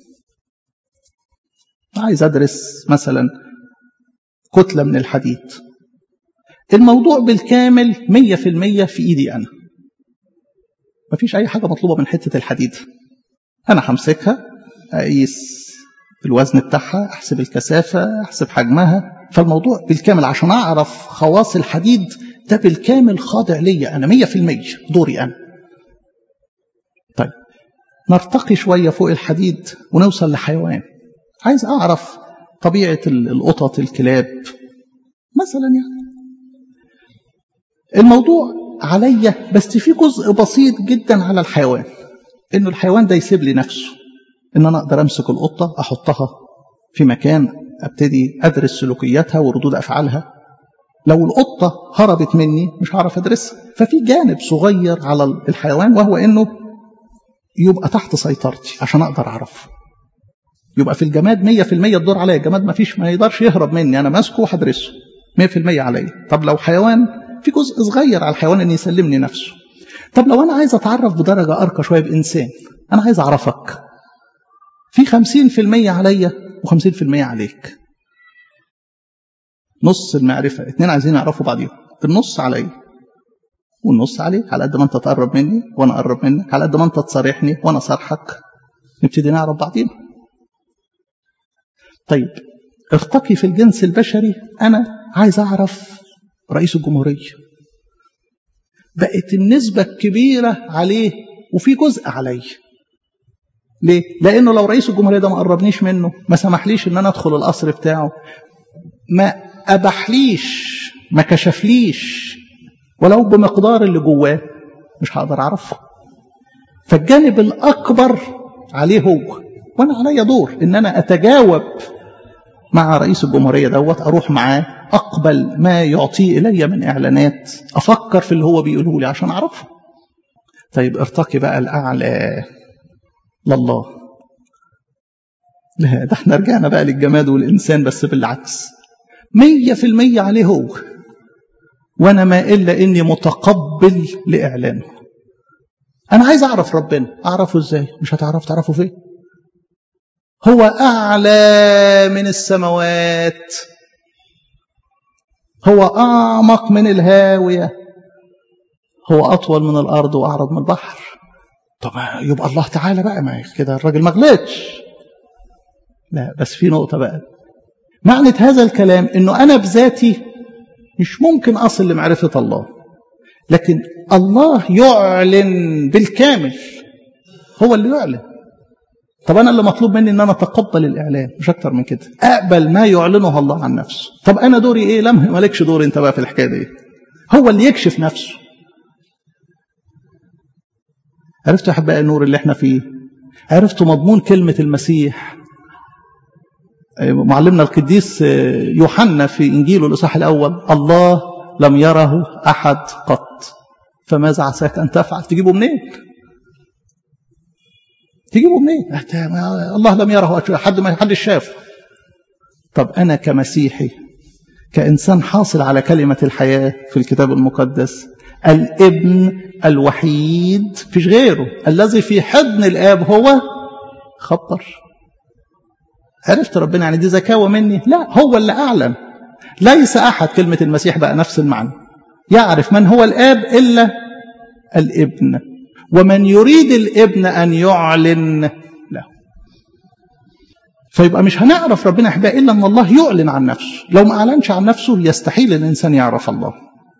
عايز أدرس مثلا كتلة من الحديد الموضوع بالكامل مية في المية في إيدي أنا مفيش أي حاجة مطلوبة من حتة الحديد أنا همسكها أقيس الوزن بتاعها أحسب الكثافة أحسب حجمها فالموضوع بالكامل عشان أعرف خواص الحديد ده بالكامل خاضع ليا أنا مية في المية دوري أنا طيب نرتقي شوية فوق الحديد ونوصل لحيوان عايز أعرف طبيعة القطط الكلاب مثلا يعني الموضوع عليا بس في جزء بسيط جدا على الحيوان انه الحيوان ده يسيب لي نفسه ان انا اقدر امسك القطه احطها في مكان ابتدي ادرس سلوكياتها وردود افعالها لو القطه هربت مني مش هعرف ادرسها ففي جانب صغير على الحيوان وهو انه يبقى تحت سيطرتي عشان اقدر اعرفه يبقى في الجماد 100% الدور عليا الجماد ما فيش ما يقدرش يهرب مني انا ماسكه وهدرسه 100% عليا طب لو حيوان في جزء صغير على الحيوان ان يسلمني نفسه طب لو انا عايز اتعرف بدرجه ارقى شويه بانسان انا عايز اعرفك في 50% عليا و50% عليك نص المعرفه اتنين عايزين يعرفوا بعضيهم النص عليا والنص عليك على قد ما انت تقرب مني وانا اقرب منك على قد ما انت تصارحني وانا اصارحك نبتدي نعرف بعضينا طيب ارتقي في الجنس البشري انا عايز اعرف رئيس الجمهوريه بقت النسبه الكبيره عليه وفي جزء عليه ليه؟ لانه لو رئيس الجمهوريه ده ما قربنيش منه ما سمحليش ان انا ادخل القصر بتاعه ما ابحليش ما كشفليش ولو بمقدار اللي جواه مش هقدر اعرفه فالجانب الاكبر عليه هو وانا عليا دور ان انا اتجاوب مع رئيس الجمهوريه دوت اروح معاه اقبل ما يعطيه الي من اعلانات افكر في اللي هو بيقوله لي عشان اعرفه طيب ارتقي بقى الاعلى لله لا ده احنا رجعنا بقى للجماد والانسان بس بالعكس مية في المية عليه هو وانا ما الا اني متقبل لاعلانه انا عايز اعرف ربنا اعرفه ازاي مش هتعرف تعرفه فين هو اعلى من السماوات هو اعمق من الهاويه هو اطول من الارض واعرض من البحر طب يبقى الله تعالى بقى ما كده الراجل ما غلطش لا بس في نقطه بقى معنى هذا الكلام انه انا بذاتي مش ممكن اصل لمعرفه الله لكن الله يعلن بالكامل هو اللي يعلن طب انا اللي مطلوب مني ان انا اتقبل الاعلان مش اكتر من كده اقبل ما يعلنه الله عن نفسه طب انا دوري ايه لم مالكش دور انت بقى في الحكايه دي هو اللي يكشف نفسه عرفتوا احبائي النور اللي احنا فيه عرفتوا مضمون كلمه المسيح معلمنا القديس يوحنا في انجيله الاصحاح الاول الله لم يره احد قط فماذا عساك ان تفعل تجيبه منين تجيبه منين الله لم يره حد ما حد شافه طب انا كمسيحي كانسان حاصل على كلمه الحياه في الكتاب المقدس الابن الوحيد فيش غيره الذي في حضن الاب هو خبر عرفت ربنا يعني دي زكاوة مني لا هو اللي أعلن ليس أحد كلمة المسيح بقى نفس المعنى يعرف من هو الآب إلا الابن ومن يريد الابن أن يعلن له فيبقى مش هنعرف ربنا أحباء إلا أن الله يعلن عن نفسه لو ما أعلنش عن نفسه يستحيل الإنسان يعرف الله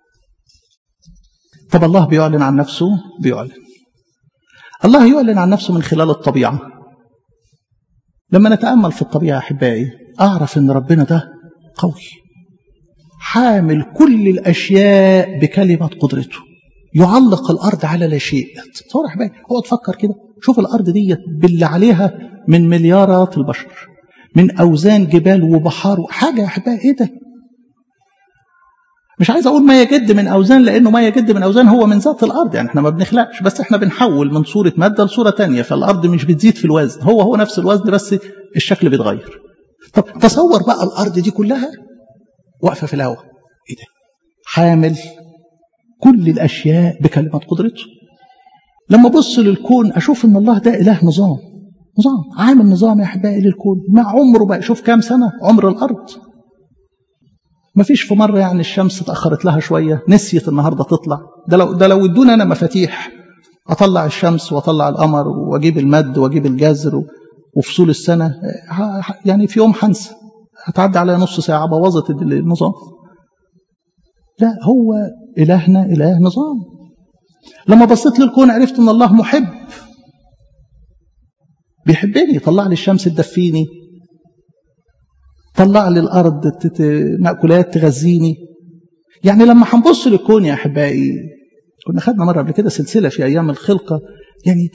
طب الله بيعلن عن نفسه بيعلن الله يعلن عن نفسه من خلال الطبيعة لما نتأمل في الطبيعة أحبائي أعرف أن ربنا ده قوي حامل كل الأشياء بكلمة قدرته يعلق الأرض على لا شيء تصور أحبائي هو تفكر كده شوف الأرض دي باللي عليها من مليارات البشر من أوزان جبال وبحار حاجة يا أحبائي إيه ده مش عايز اقول ما يجد من اوزان لانه ما يجد من اوزان هو من ذات الارض يعني احنا ما بنخلقش بس احنا بنحول من صوره ماده لصوره تانية فالارض مش بتزيد في الوزن هو هو نفس الوزن بس الشكل بيتغير طب تصور بقى الارض دي كلها واقفه في الهواء ايه ده حامل كل الاشياء بكلمه قدرته لما ابص للكون اشوف ان الله ده اله نظام نظام عامل نظام يا احبائي للكون مع عمره بقى شوف كام سنه عمر الارض ما فيش في مره يعني الشمس اتاخرت لها شويه نسيت النهارده تطلع ده لو ده لو ادونا انا مفاتيح اطلع الشمس واطلع القمر واجيب المد واجيب الجزر وفصول السنه يعني في يوم هنسى هتعدي عليا نص ساعه بوظت النظام لا هو الهنا اله نظام لما بصيت للكون عرفت ان الله محب بيحبني طلع لي الشمس تدفيني طلع لي الارض مأكولات تغذيني يعني لما هنبص للكون يا احبائي كنا خدنا مره قبل كده سلسله في ايام الخلقه يعني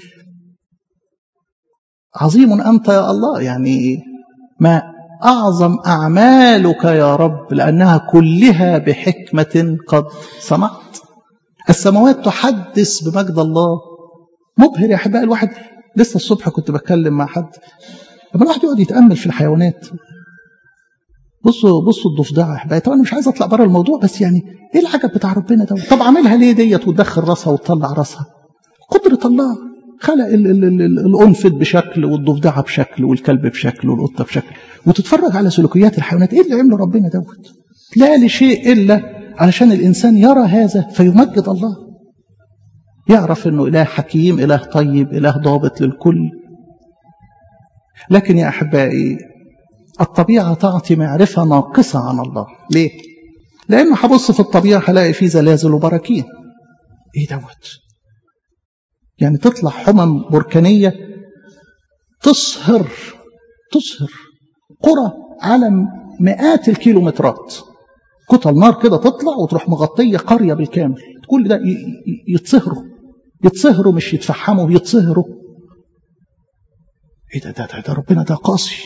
عظيم انت يا الله يعني ما اعظم اعمالك يا رب لانها كلها بحكمه قد صنعت السماوات تحدث بمجد الله مبهر يا احبائي الواحد لسه الصبح كنت بتكلم مع حد لما الواحد يقعد يتامل في الحيوانات بصوا بصوا الضفدعه يا احبائي طبعا انا مش عايز اطلع بره الموضوع بس يعني ايه العجب بتاع ربنا ده طب عاملها ليه ديت وتدخل راسها وتطلع راسها قدره الله خلق ال ال ال ال الانفد بشكل والضفدعه بشكل والكلب بشكل والقطه بشكل وتتفرج على سلوكيات الحيوانات ايه اللي عمله ربنا دوت لا لشيء الا علشان الانسان يرى هذا فيمجد الله يعرف انه اله حكيم اله طيب اله ضابط للكل لكن يا احبائي الطبيعه تعطي معرفه ناقصه عن الله ليه لانه هبص في الطبيعه هلاقي فيه زلازل وبراكين ايه دوت يعني تطلع حمم بركانيه تصهر تصهر قرى على مئات الكيلومترات كتل نار كده تطلع وتروح مغطيه قريه بالكامل كل ده يتصهروا يتصهروا مش يتفحموا يتصهروا ايه ده ده, ده, ده ربنا ده قاسي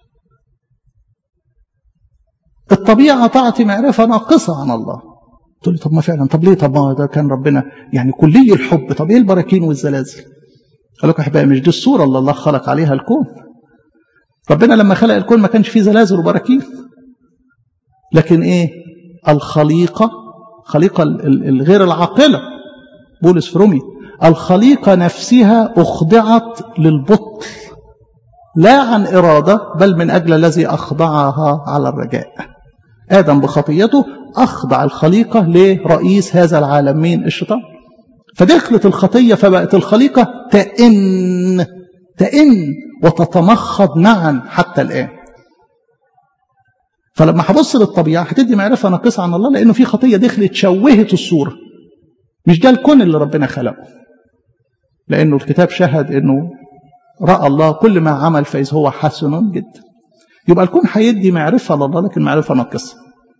الطبيعة تعطي معرفة ناقصة عن الله تقول لي طب ما فعلا طب ليه طب ما ده كان ربنا يعني كلي الحب طب ايه البراكين والزلازل قال لك احبائي مش دي الصورة اللي الله خلق عليها الكون ربنا لما خلق الكون ما كانش فيه زلازل وبراكين لكن ايه الخليقة خليقة الغير العاقلة بولس في رومي الخليقة نفسها أخضعت للبطل لا عن إرادة بل من أجل الذي أخضعها على الرجاء آدم بخطيته أخضع الخليقة لرئيس هذا العالم مين الشيطان فدخلت الخطية فبقت الخليقة تئن تئن وتتمخض معا حتى الآن فلما هبص للطبيعة هتدي معرفة ناقصة عن الله لأنه في خطية دخلت شوهت الصورة مش ده الكون اللي ربنا خلقه لأنه الكتاب شهد أنه رأى الله كل ما عمل فإذ هو حسن جدا يبقى الكون هيدي معرفة لله لكن معرفة ناقصة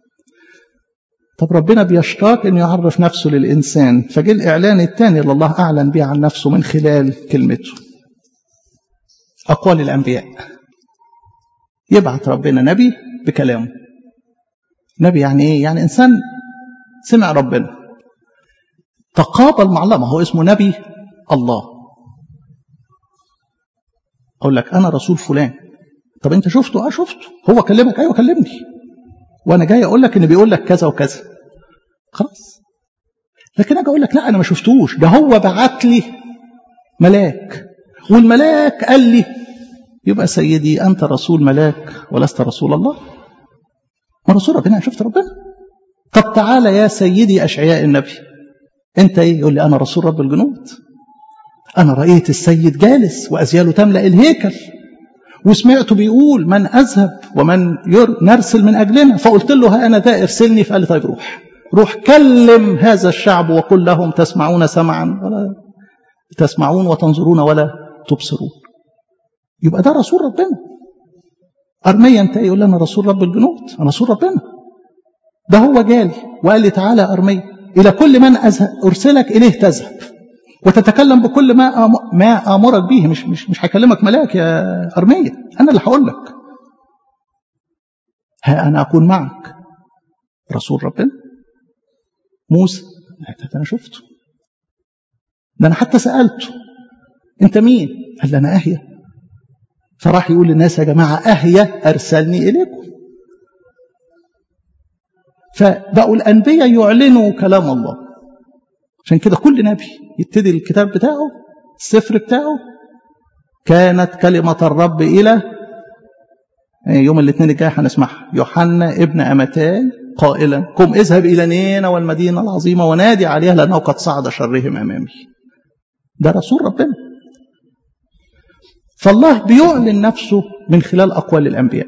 طب ربنا بيشتاق أن يعرف نفسه للإنسان فجاء الإعلان الثاني اللي الله أعلن به عن نفسه من خلال كلمته أقوال الأنبياء يبعث ربنا نبي بكلامه نبي يعني إيه؟ يعني إنسان سمع ربنا تقابل مع الله ما هو اسمه نبي الله أقول لك أنا رسول فلان طب أنت شفته؟ أه شفته هو كلمك أيوه كلمني وأنا جاي أقول لك إن بيقول لك كذا وكذا خلاص لكن أجي أقول لك لا أنا ما شفتوش ده هو بعت لي ملاك والملاك قال لي يبقى سيدي أنت رسول ملاك ولست رسول الله ما رسول ربنا شفت ربنا طب تعالى يا سيدي أشعياء النبي أنت إيه يقول لي أنا رسول رب الجنود أنا رأيت السيد جالس وأزياله تملأ الهيكل وسمعته بيقول من أذهب ومن نرسل من أجلنا فقلت له ها أنا ذا ارسلني فقال لي طيب روح روح كلم هذا الشعب وقل لهم تسمعون سمعا ولا تسمعون وتنظرون ولا تبصرون يبقى ده رسول ربنا أرميا أنت يقول لي أنا رسول رب الجنود أنا رسول ربنا ده هو جالي وقال لي تعالى أرميا إلى كل من أرسلك إليه تذهب وتتكلم بكل ما ما امرك به مش مش مش هكلمك ملاك يا ارميه انا اللي هقول لك ها انا اكون معك رسول ربنا موسى ده انا شفته ده انا حتى سالته انت مين قال لي انا اهيا فراح يقول للناس يا جماعه اهيا ارسلني اليكم فبقوا الانبياء يعلنوا كلام الله عشان كده كل نبي يبتدي الكتاب بتاعه السفر بتاعه كانت كلمة الرب إلى يوم الاثنين الجاي هنسمعها يوحنا ابن أمتاي قائلا قم اذهب إلى نينا والمدينة العظيمة ونادي عليها لأنه قد صعد شرهم أمامي ده رسول ربنا فالله بيعلن نفسه من خلال أقوال الأنبياء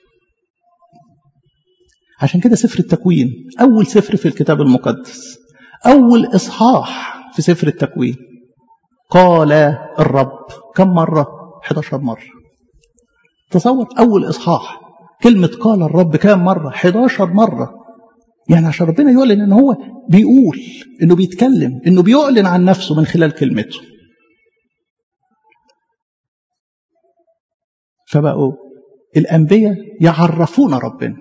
عشان كده سفر التكوين أول سفر في الكتاب المقدس أول إصحاح في سفر التكوين قال الرب كم مرة 11 مرة تصور أول إصحاح كلمة قال الرب كم مرة 11 مرة يعني عشان ربنا يعلن ان هو بيقول انه بيتكلم انه بيعلن عن نفسه من خلال كلمته فبقوا الأنبياء يعرفون ربنا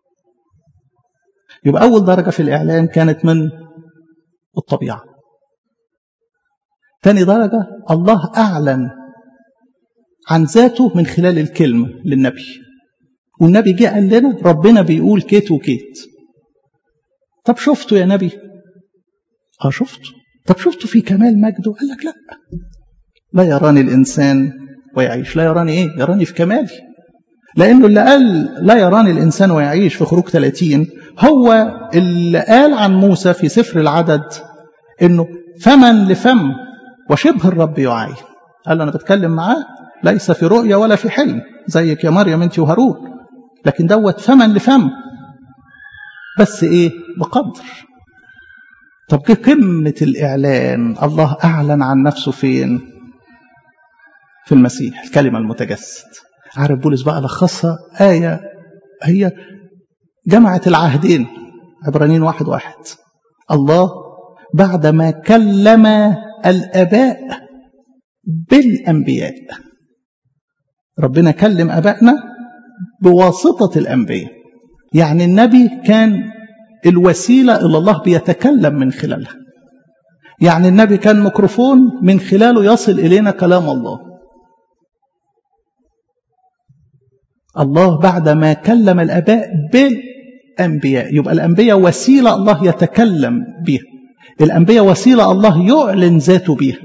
يبقى أول درجة في الإعلان كانت من الطبيعة ثاني درجة الله أعلن عن ذاته من خلال الكلمة للنبي والنبي جه قال لنا ربنا بيقول كيت وكيت طب شفته يا نبي اه شفته طب شفته في كمال مجده قال لك لا لا يراني الإنسان ويعيش لا يراني إيه يراني في كمالي لأنه اللي قال لا يراني الإنسان ويعيش في خروج 30 هو اللي قال عن موسى في سفر العدد إنه فمن لفم وشبه الرب يعاين قال أنا بتكلم معاه ليس في رؤية ولا في حلم زيك يا مريم أنت وهارون لكن دوت فمن لفم بس إيه بقدر طب قمة الإعلان الله أعلن عن نفسه فين في المسيح الكلمة المتجسد عارف بولس بقى لخصها آية هي جمعت العهدين عبرانيين واحد واحد الله بعدما كلم الآباء بالأنبياء ربنا كلم أبائنا بواسطة الأنبياء يعني النبي كان الوسيلة إلى الله بيتكلم من خلالها يعني النبي كان ميكروفون من خلاله يصل إلينا كلام الله الله بعدما كلم الآباء بالأنبياء يبقى الأنبياء وسيلة الله يتكلم بها الأنبياء وسيلة الله يعلن ذاته بها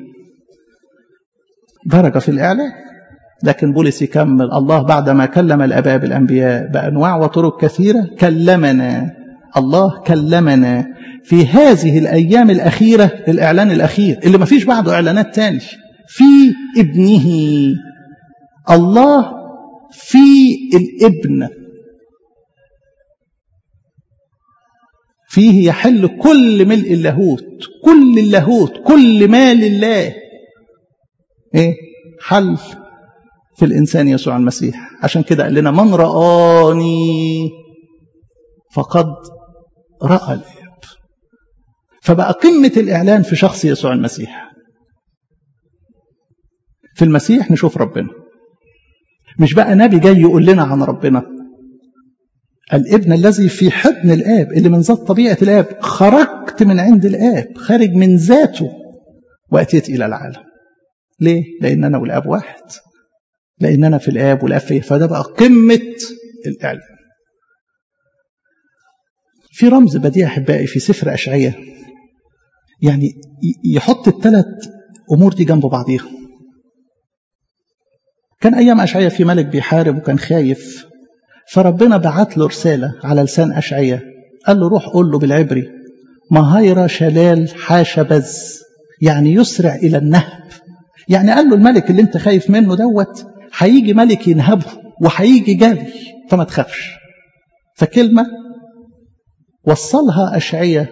درجة في الإعلان لكن بولس يكمل الله بعدما كلم الآباء بالأنبياء بأنواع وطرق كثيرة كلمنا الله كلمنا في هذه الأيام الأخيرة الإعلان الأخير اللي ما فيش بعده إعلانات تاني في ابنه الله في الابن فيه يحل كل ملء اللاهوت كل اللاهوت كل ما لله ايه حل في الانسان يسوع المسيح عشان كده قال لنا من رآني فقد رأى الآب فبقى قمة الإعلان في شخص يسوع المسيح في المسيح نشوف ربنا مش بقى نبي جاي يقول لنا عن ربنا الابن الذي في حضن الآب اللي من ذات طبيعة الآب خرجت من عند الآب خارج من ذاته وأتيت إلى العالم ليه؟ لأن أنا والآب واحد لأن أنا في الآب والآب فيه فده بقى قمة الإعلان في رمز بديع أحبائي في سفر أشعية يعني يحط الثلاث أمور دي جنب بعضيها كان أيام أشعية في ملك بيحارب وكان خايف فربنا بعت له رسالة على لسان أشعية قال له روح قول له بالعبري مهيرة شلال حاشا بز يعني يسرع إلى النهب يعني قال له الملك اللي انت خايف منه دوت هيجي ملك ينهبه وهيجي جري فما تخافش فكلمة وصلها أشعية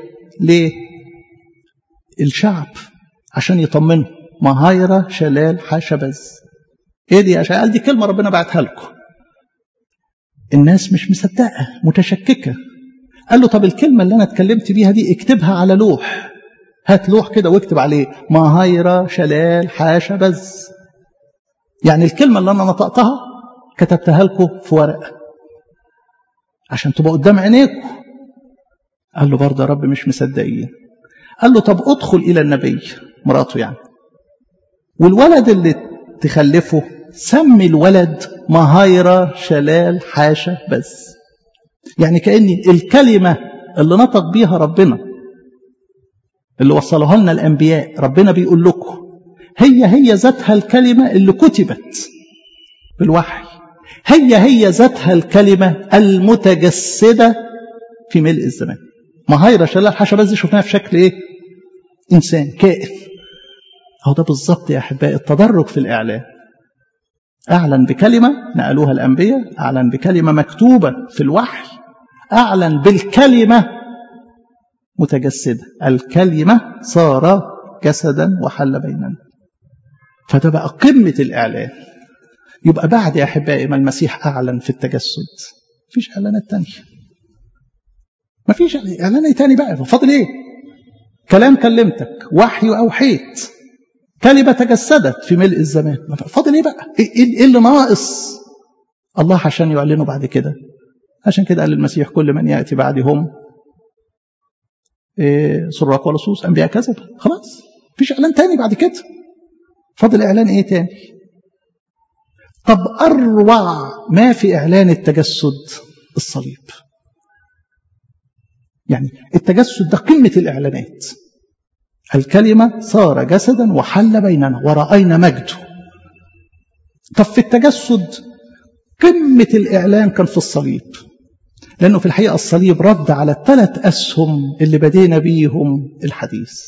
للشعب عشان يطمنه مهايرة شلال حاشا بز ايه دي يا أشعية قال دي كلمة ربنا بعتها لكم الناس مش مصدقة متشككة قال له طب الكلمة اللي أنا اتكلمت بيها دي اكتبها على لوح هات لوح كده واكتب عليه مهايرة شلال حاشا بز يعني الكلمة اللي أنا نطقتها كتبتها لكم في ورقة عشان تبقى قدام عينيكم قال له برضه يا رب مش مصدقين قال له طب ادخل إلى النبي مراته يعني والولد اللي تخلفه سمي الولد مهايرة شلال حاشا بس يعني كأن الكلمة اللي نطق بيها ربنا اللي وصلوها لنا الأنبياء ربنا بيقول لكم هي هي ذاتها الكلمة اللي كتبت بالوحي هي هي ذاتها الكلمة المتجسدة في ملء الزمان مهايرة شلال حاشا بس دي شفناها في شكل ايه إنسان كائن هو ده بالظبط يا أحبائي التدرج في الإعلان أعلن بكلمة نقلوها الأنبياء أعلن بكلمة مكتوبة في الوحي أعلن بالكلمة متجسدة الكلمة صار جسدا وحل بيننا فده بقى قمة الإعلان يبقى بعد يا أحبائي ما المسيح أعلن في التجسد مفيش إعلانات تانية مفيش إعلان تاني بقى فاضل إيه كلام كلمتك وحي أوحيت كلمة تجسدت في ملء الزمان فاضل ايه بقى ايه اللي ناقص الله عشان يعلنه بعد كده عشان كده قال المسيح كل من يأتي بعدهم إيه سراق ولصوص أنبياء كذب خلاص مفيش إعلان تاني بعد كده فاضل إعلان إيه تاني طب أروع ما في إعلان التجسد الصليب يعني التجسد ده قمة الإعلانات الكلمة صار جسدا وحل بيننا ورأينا مجده طب في التجسد قمة الإعلان كان في الصليب لأنه في الحقيقة الصليب رد على الثلاث أسهم اللي بدينا بيهم الحديث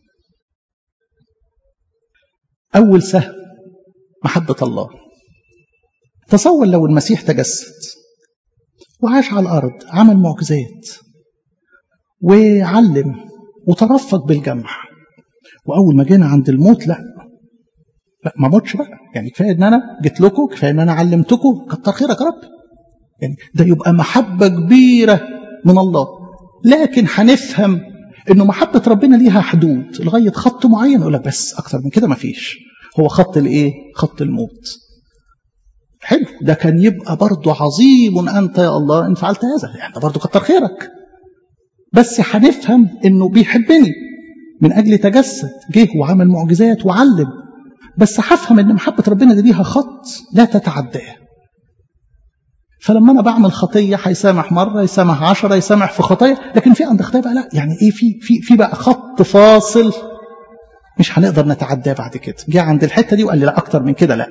أول سهم محبة الله تصور لو المسيح تجسد وعاش على الأرض عمل معجزات وعلم وترفق بالجمع واول ما جينا عند الموت لا لا ما موتش بقى يعني كفايه ان انا جيت لكم كفايه ان انا علمتكم كتر خيرك يا رب يعني ده يبقى محبه كبيره من الله لكن هنفهم انه محبه ربنا ليها حدود لغايه خط معين يقول لك بس اكتر من كده ما فيش هو خط الايه خط الموت حلو ده كان يبقى برضه عظيم انت يا الله ان فعلت هذا يعني ده برضه كتر خيرك بس هنفهم انه بيحبني من اجل تجسد جه وعمل معجزات وعلم بس هفهم ان محبه ربنا دي ليها خط لا تتعداه فلما انا بعمل خطيه هيسامح مره يسامح عشرة يسامح في خطايا لكن في عند خطايا بقى لا يعني ايه في في في بقى خط فاصل مش هنقدر نتعداه بعد كده جه عند الحته دي وقال لي لا اكتر من كده لا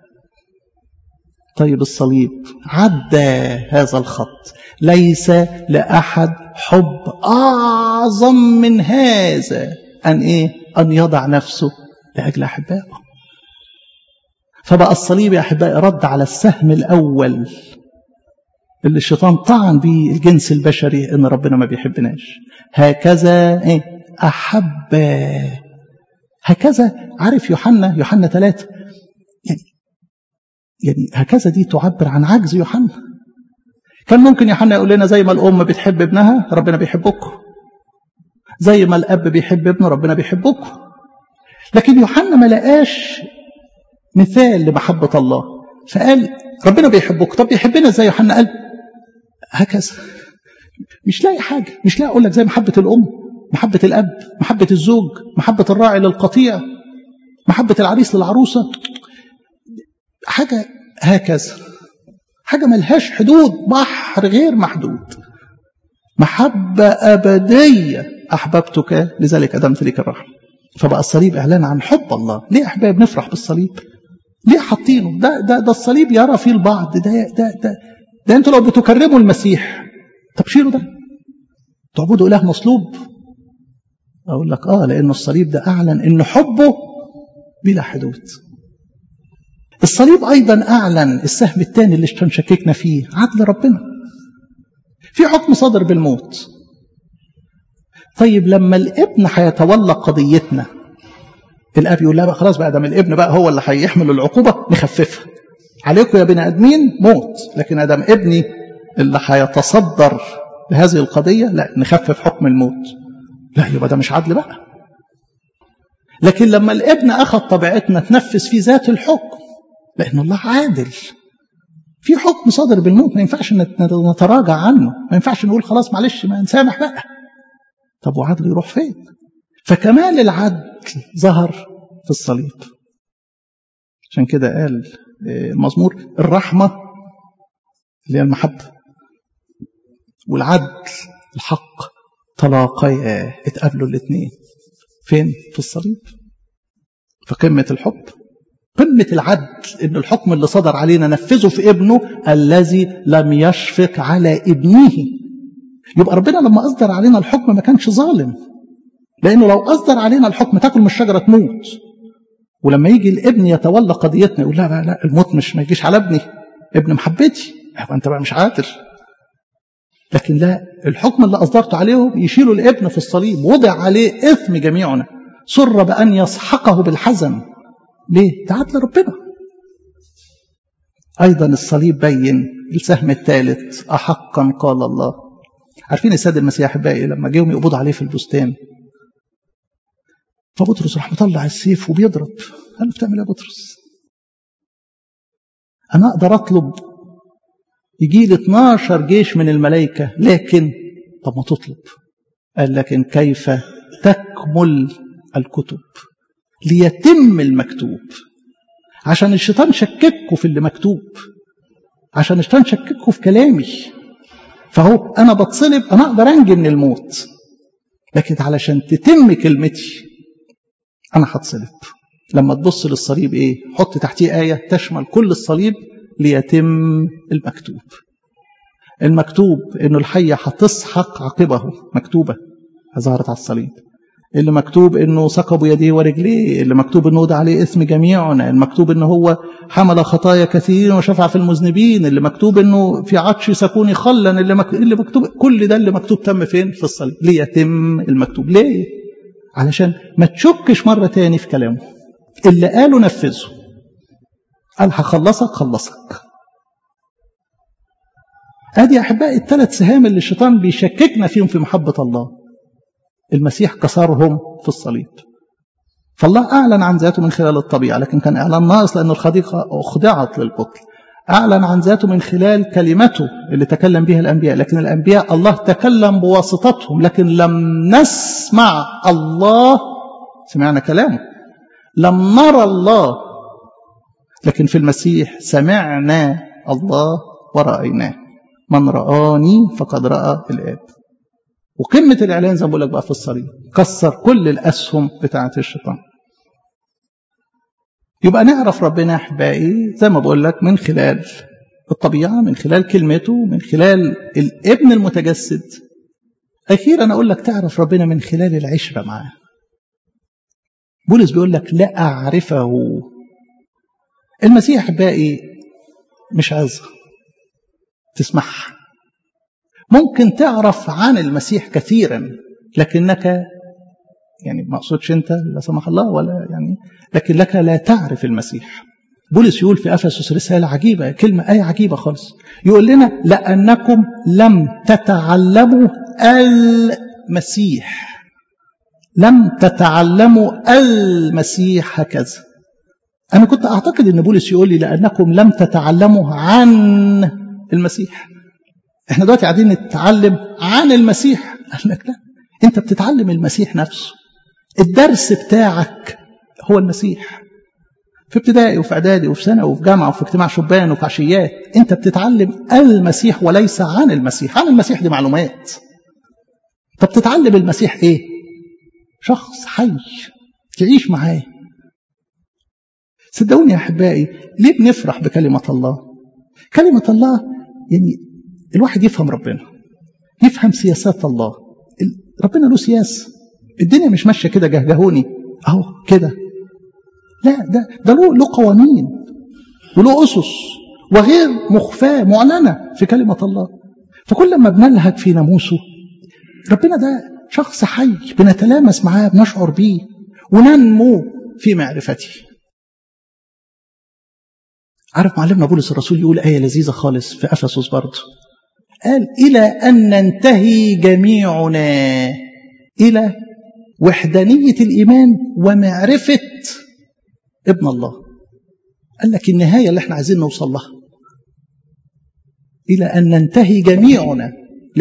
طيب الصليب عدى هذا الخط ليس لاحد حب اعظم من هذا ان ايه ان يضع نفسه لاجل احبائه فبقى الصليب يا احبائي رد على السهم الاول اللي الشيطان طعن بيه الجنس البشري ان ربنا ما بيحبناش هكذا ايه احب هكذا عارف يوحنا يوحنا ثلاثة يعني يعني هكذا دي تعبر عن عجز يوحنا كان ممكن يوحنا يقول لنا زي ما الام بتحب ابنها ربنا بيحبكم زي ما الاب بيحب ابنه ربنا بيحبكم لكن يوحنا ما لقاش مثال لمحبه الله فقال ربنا بيحبك طب بيحبنا ازاي يوحنا قال هكذا مش لاقي حاجه مش لاقي اقول لك زي محبه الام محبه الاب محبه الزوج محبه الراعي للقطيع محبه العريس للعروسه حاجه هكذا حاجه ملهاش حدود بحر غير محدود محبه ابديه احببتك لذلك ادمت لك الرحمه فبقى الصليب اعلان عن حب الله ليه احباب نفرح بالصليب ليه حاطينه ده ده ده الصليب يرى فيه البعض ده ده ده ده انتوا لو بتكرموا المسيح طب شيلوا ده تعبدوا اله مصلوب اقول لك اه لان الصليب ده اعلن ان حبه بلا حدود الصليب ايضا اعلن السهم الثاني اللي شككنا فيه عدل ربنا في حكم صادر بالموت طيب لما الابن هيتولى قضيتنا الاب يقول لا بقى خلاص بقى ده من الابن بقى هو اللي هيحمل العقوبه نخففها عليكم يا بني ادمين موت لكن ادم ابني اللي هيتصدر لهذه القضيه لا نخفف حكم الموت لا يبقى ده مش عدل بقى لكن لما الابن اخذ طبيعتنا تنفذ في ذات الحكم لان الله عادل في حكم صادر بالموت ما ينفعش نتراجع عنه ما ينفعش نقول خلاص معلش ما نسامح بقى طب وعدله يروح فين فكمال العدل ظهر في الصليب عشان كده قال المزمور الرحمة اللي هي المحبة والعدل الحق تلاقيا اتقابلوا الاثنين فين في الصليب في قمة الحب قمة العدل ان الحكم اللي صدر علينا نفذه في ابنه الذي لم يشفق على ابنه يبقى ربنا لما اصدر علينا الحكم ما كانش ظالم لانه لو اصدر علينا الحكم تاكل من الشجره تموت ولما يجي الابن يتولى قضيتنا يقول لا لا لا الموت مش ما يجيش على ابني ابن محبتي يبقى انت بقى مش عادل لكن لا الحكم اللي اصدرته عليهم يشيلوا الابن في الصليب وضع عليه اثم جميعنا سر بان يسحقه بالحزن ليه؟ ده عدل ربنا ايضا الصليب بين السهم الثالث احقا قال الله عارفين السيد المسيح احبائي لما جيهم يقبضوا عليه في البستان فبطرس راح مطلع السيف وبيضرب قال له بتعمل ايه يا بطرس؟ انا اقدر اطلب يجي لي 12 جيش من الملائكه لكن طب ما تطلب قال لكن كيف تكمل الكتب ليتم المكتوب عشان الشيطان شككوا في اللي مكتوب عشان الشيطان شككوا في كلامي فهو انا بتصلب انا اقدر انجي من الموت لكن علشان تتم كلمتي انا هتصلب لما تبص للصليب ايه حط تحتيه ايه تشمل كل الصليب ليتم المكتوب المكتوب انه الحيه هتسحق عقبه مكتوبه ظهرت على الصليب اللي مكتوب انه ثقبوا يديه ورجليه اللي مكتوب انه وضع عليه اسم جميعنا المكتوب انه هو حمل خطايا كثيرين وشفع في المذنبين اللي مكتوب انه في عطش سكون خلا اللي, مك... اللي مكتوب كل ده اللي مكتوب تم فين في الصليب ليتم المكتوب ليه علشان ما تشكش مرة تاني في كلامه اللي قاله نفذه قال هخلصك خلصك ادي احبائي الثلاث سهام اللي الشيطان بيشككنا فيهم في محبه الله المسيح كسرهم في الصليب فالله اعلن عن ذاته من خلال الطبيعه لكن كان اعلان ناقص لان الخليقه اخضعت للبطل اعلن عن ذاته من خلال كلمته اللي تكلم بها الانبياء لكن الانبياء الله تكلم بواسطتهم لكن لم نسمع الله سمعنا كلامه لم نرى الله لكن في المسيح سمعنا الله ورأيناه من رآني فقد رأى الآب وقمة الإعلان زي ما بقول لك بقى في الصليب كسر كل الأسهم بتاعة الشيطان يبقى نعرف ربنا أحبائي زي ما بقول لك من خلال الطبيعة من خلال كلمته من خلال الابن المتجسد أخيرا أقول لك تعرف ربنا من خلال العشرة معاه بولس بيقول لك لا أعرفه المسيح أحبائي مش عايزها تسمعها ممكن تعرف عن المسيح كثيرا لكنك يعني ما اقصدش انت لا سمح الله ولا يعني لكن لك لا تعرف المسيح بولس يقول في افسس رساله عجيبه كلمه ايه عجيبه خالص يقول لنا لانكم لم تتعلموا المسيح لم تتعلموا المسيح هكذا انا كنت اعتقد ان بولس يقول لي لانكم لم تتعلموا عن المسيح احنا دلوقتي قاعدين نتعلم عن المسيح قال لك لا انت بتتعلم المسيح نفسه الدرس بتاعك هو المسيح في ابتدائي وفي اعدادي وفي ثانوي وفي جامعه وفي اجتماع شبان وفي عشيات انت بتتعلم المسيح وليس عن المسيح عن المسيح دي معلومات انت بتتعلم المسيح ايه شخص حي تعيش معاه صدقوني يا احبائي ليه بنفرح بكلمه الله كلمه الله يعني الواحد يفهم ربنا يفهم سياسات الله ربنا له سياسه الدنيا مش ماشيه كده جهجهوني اهو كده لا ده ده له له قوانين وله اسس وغير مخفاه معلنه في كلمه الله فكل ما بنلهج في ناموسه ربنا ده شخص حي بنتلامس معاه بنشعر بيه وننمو في معرفته عارف معلمنا بولس الرسول يقول آية لذيذة خالص في أفسس برضه قال إلى أن ننتهي جميعنا إلى وحدانية الإيمان ومعرفة ابن الله قال لك النهاية اللي احنا عايزين نوصل لها إلى أن ننتهي جميعنا لإيه؟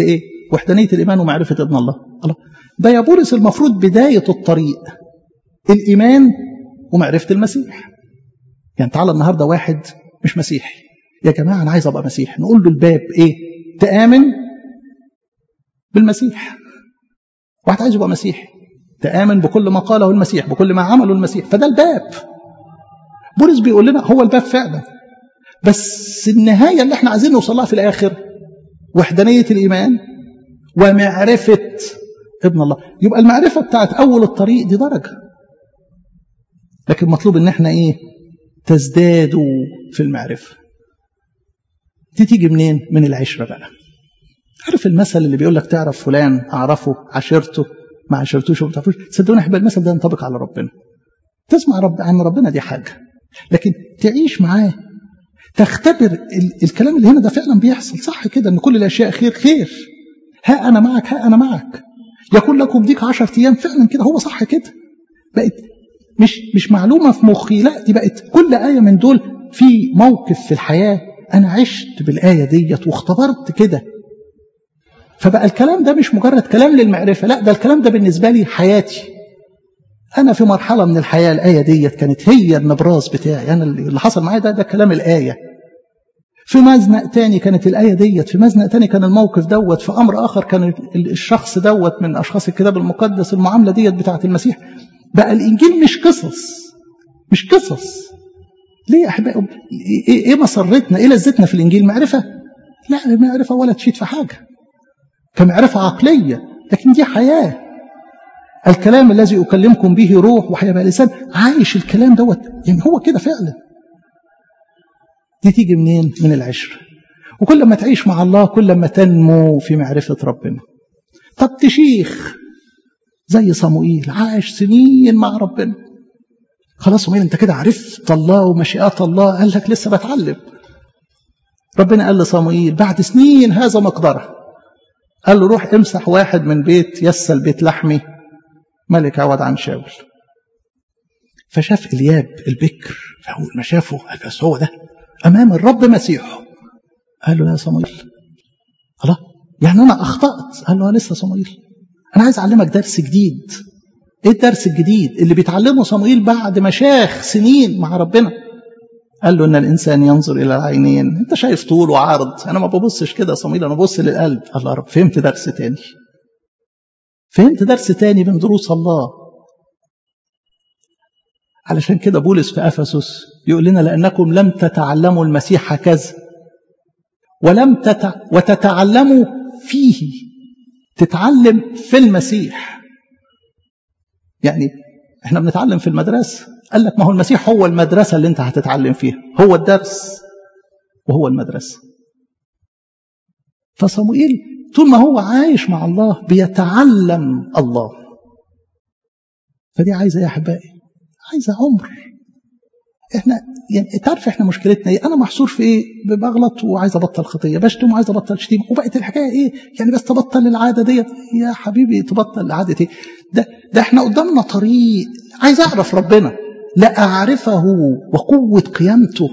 وحدانية الإيمان ومعرفة ابن الله الله ده يا بولس المفروض بداية الطريق الإيمان ومعرفة المسيح يعني تعالى النهاردة واحد مش مسيحي يا جماعة أنا عايز أبقى مسيحي نقول له الباب إيه تآمن بالمسيح واحد عايز يبقى مسيحي تآمن بكل ما قاله المسيح بكل ما عمله المسيح فده الباب بولس بيقول لنا هو الباب فعلا بس النهاية اللي احنا عايزين نوصل لها في الآخر وحدانية الإيمان ومعرفة ابن الله يبقى المعرفة بتاعت أول الطريق دي درجة لكن مطلوب ان احنا ايه تزدادوا في المعرفة دي تيجي منين من العشرة بقى عارف المثل اللي بيقول لك تعرف فلان اعرفه عشرته ما عشرتوش وما تعرفوش صدقوني احب المثل ده ينطبق على ربنا تسمع رب عن ربنا دي حاجة لكن تعيش معاه تختبر ال الكلام اللي هنا ده فعلا بيحصل صح كده ان كل الاشياء خير خير ها انا معك ها انا معك يكون لكم ديك عشر ايام فعلا كده هو صح كده بقت مش مش معلومه في مخي لا دي بقت كل ايه من دول في موقف في الحياه انا عشت بالايه ديت واختبرت كده فبقى الكلام ده مش مجرد كلام للمعرفه لا ده الكلام ده بالنسبه لي حياتي انا في مرحله من الحياه الايه ديت كانت هي النبراس بتاعي انا اللي حصل معايا ده ده كلام الايه في مزنق تاني كانت الآية ديت في مزنق تاني كان الموقف دوت في أمر آخر كان الشخص دوت من أشخاص الكتاب المقدس المعاملة ديت بتاعة المسيح بقى الإنجيل مش قصص مش قصص ليه يا أحبائي إيه, إيه مسرتنا إيه لذتنا في الإنجيل معرفة لا معرفة ولا تفيد في حاجة كمعرفة عقلية لكن دي حياة الكلام الذي أكلمكم به روح وحياة بقى لسان عايش الكلام دوت يعني هو كده فعلا دي تيجي منين من العشرة وكل ما تعيش مع الله كل ما تنمو في معرفة ربنا طب تشيخ زي صموئيل عاش سنين مع ربنا خلاص صموئيل انت كده عرفت الله ومشيئات الله قال لك لسه بتعلم ربنا قال لصموئيل بعد سنين هذا مقدره قال له روح امسح واحد من بيت يسل بيت لحمي ملك عوض عن شاول فشاف الياب البكر فاول ما شافه قال بس هو ده امام الرب مسيحه قال له يا صمويل الله يعني انا اخطات قال له لسه صمويل انا عايز اعلمك درس جديد ايه الدرس الجديد اللي بيتعلمه صمويل بعد ما شاخ سنين مع ربنا قال له ان الانسان ينظر الى العينين انت شايف طول وعرض انا ما ببصش كده يا صمويل انا ببص للقلب الله رب فهمت درس تاني فهمت درس تاني من دروس الله علشان كده بولس في افسس يقول لنا لانكم لم تتعلموا المسيح هكذا ولم تتع... وتتعلموا فيه تتعلم في المسيح يعني احنا بنتعلم في المدرسه قال لك ما هو المسيح هو المدرسه اللي انت هتتعلم فيها هو الدرس وهو المدرسه فصموئيل طول ما هو عايش مع الله بيتعلم الله فدي عايزه يا احبائي عايزه عمر احنا يعني تعرف احنا مشكلتنا ايه انا محصور في ايه بغلط وعايز ابطل خطيه بشتم وعايز ابطل شتيمه وبقت الحكايه ايه يعني بس تبطل العاده ديت يا حبيبي تبطل العاده ايه ده ده احنا قدامنا طريق عايز اعرف ربنا لا اعرفه وقوه قيامته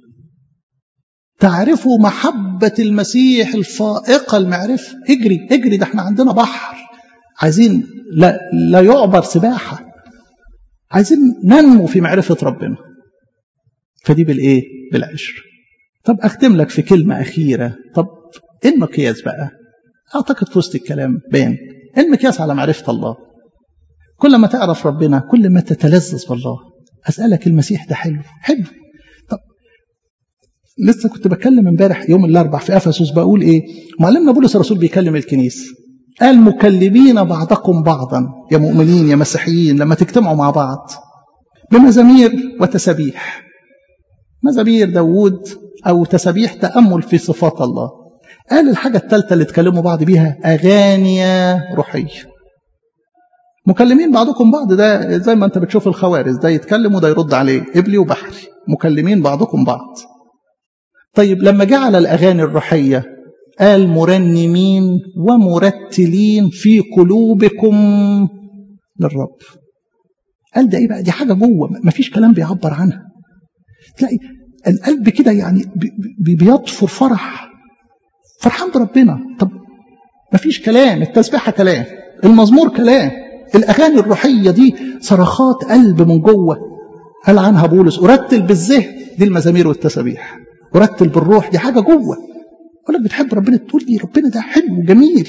تعرفوا محبة المسيح الفائقة المعرفة اجري اجري ده احنا عندنا بحر عايزين لا, لا يعبر سباحة عايزين ننمو في معرفة ربنا فدي بالايه بالعشر طب اختم لك في كلمة أخيرة طب ايه المقياس بقى اعتقد في وسط الكلام بان المقياس على معرفة الله كل ما تعرف ربنا كل ما تتلذذ بالله أسألك المسيح ده حلو حلو طب لسه كنت بتكلم امبارح يوم الاربع في افسس بقول ايه معلمنا بولس الرسول بيكلم الكنيسه قال مكلمين بعضكم بعضا يا مؤمنين يا مسيحيين لما تجتمعوا مع بعض بمزامير وتسابيح مزامير داوود او تسابيح تامل في صفات الله قال الحاجه الثالثه اللي تكلموا بعض بيها اغاني روحيه مكلمين بعضكم بعض ده زي ما انت بتشوف الخوارز ده يتكلم وده يرد عليه قبلي وبحري مكلمين بعضكم بعض طيب لما جعل الأغاني الروحية قال مرنمين ومرتلين في قلوبكم للرب قال ده ايه بقى دي حاجة جوه مفيش كلام بيعبر عنها تلاقي القلب كده يعني بي بيطفر فرح فرحان بربنا طب مفيش كلام التسبيحة كلام المزمور كلام الأغاني الروحية دي صرخات قلب من جوه قال عنها بولس أرتل بالذهن دي المزامير والتسابيح أرتل بالروح دي حاجة جوه أقول لك بتحب ربنا تقول لي ربنا ده حلو وجميل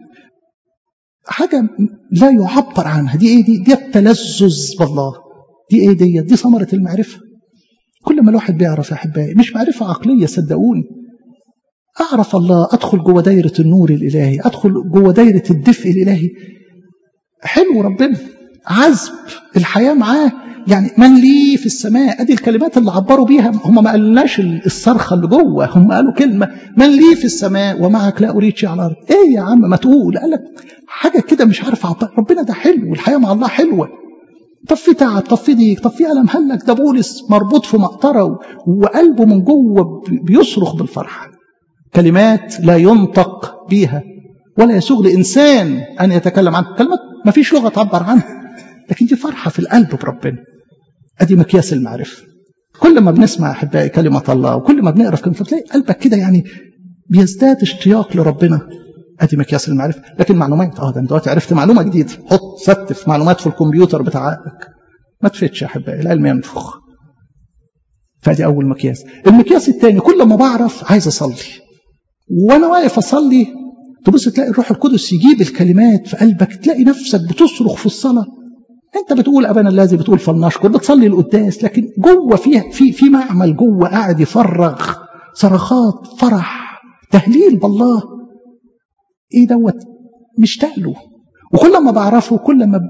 حاجة لا يعبر عنها دي ايه دي دي التلذذ بالله دي ايه دي دي ثمرة المعرفة كل ما الواحد بيعرف يا احبائي مش معرفة عقلية صدقوني اعرف الله ادخل جوه دايرة النور الالهي ادخل جوه دايرة الدفء الالهي حلو ربنا عذب الحياة معاه يعني من لي في السماء ادي الكلمات اللي عبروا بيها هم ما قالناش الصرخة اللي جوه هم قالوا كلمة من لي في السماء ومعك لا اريد شيء على الارض ايه يا عم ما تقول قال لك حاجة كده مش عارف عبر ربنا ده حلو والحياة مع الله حلوة طب في تعب طب في ضيق طب في ألم هلك ده بولس مربوط في مقطرة وقلبه من جوه بيصرخ بالفرحة كلمات لا ينطق بيها ولا يسوغ لإنسان أن يتكلم عنها كلمات ما فيش لغة تعبر عنها لكن دي فرحة في القلب بربنا أدي مقياس المعرفة كل ما بنسمع أحبائي كلمة الله وكل ما بنقرأ في كلمة تلاقي قلبك كده يعني بيزداد اشتياق لربنا ادي مقياس المعرفه لكن معلومات اه ده انت دلوقتي عرفت معلومه جديده حط ستف معلومات في الكمبيوتر بتاع عقلك ما تفتش يا احبائي العلم ينفخ فادي اول مقياس المقياس الثاني كل ما بعرف عايز اصلي وانا واقف اصلي تبص تلاقي الروح القدس يجيب الكلمات في قلبك تلاقي نفسك بتصرخ في الصلاه انت بتقول ابانا الذي بتقول فلنشكر بتصلي القداس لكن جوه فيها في في معمل جوه قاعد يفرغ صرخات فرح تهليل بالله ايه دوت مشتاق له وكل ما بعرفه كل ما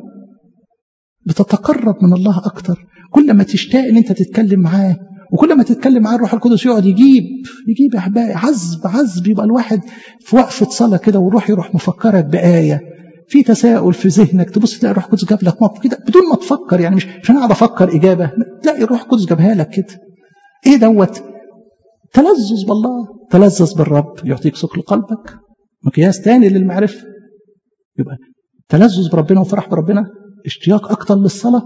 بتتقرب من الله اكتر كل ما تشتاق ان انت تتكلم معاه وكل ما تتكلم معاه الروح القدس يقعد يجيب يجيب يا احبائي عذب عذب يبقى الواحد في وقفه صلاه كده والروح يروح مفكرك بايه في تساؤل في ذهنك تبص تلاقي الروح القدس جاب لك موقف كده بدون ما تفكر يعني مش مش انا قاعد افكر اجابه تلاقي الروح القدس جابها لك كده ايه دوت تلذذ بالله تلذذ بالرب يعطيك ثقل قلبك مقياس تاني للمعرفة يبقى تلذذ بربنا وفرح بربنا اشتياق أكتر للصلاة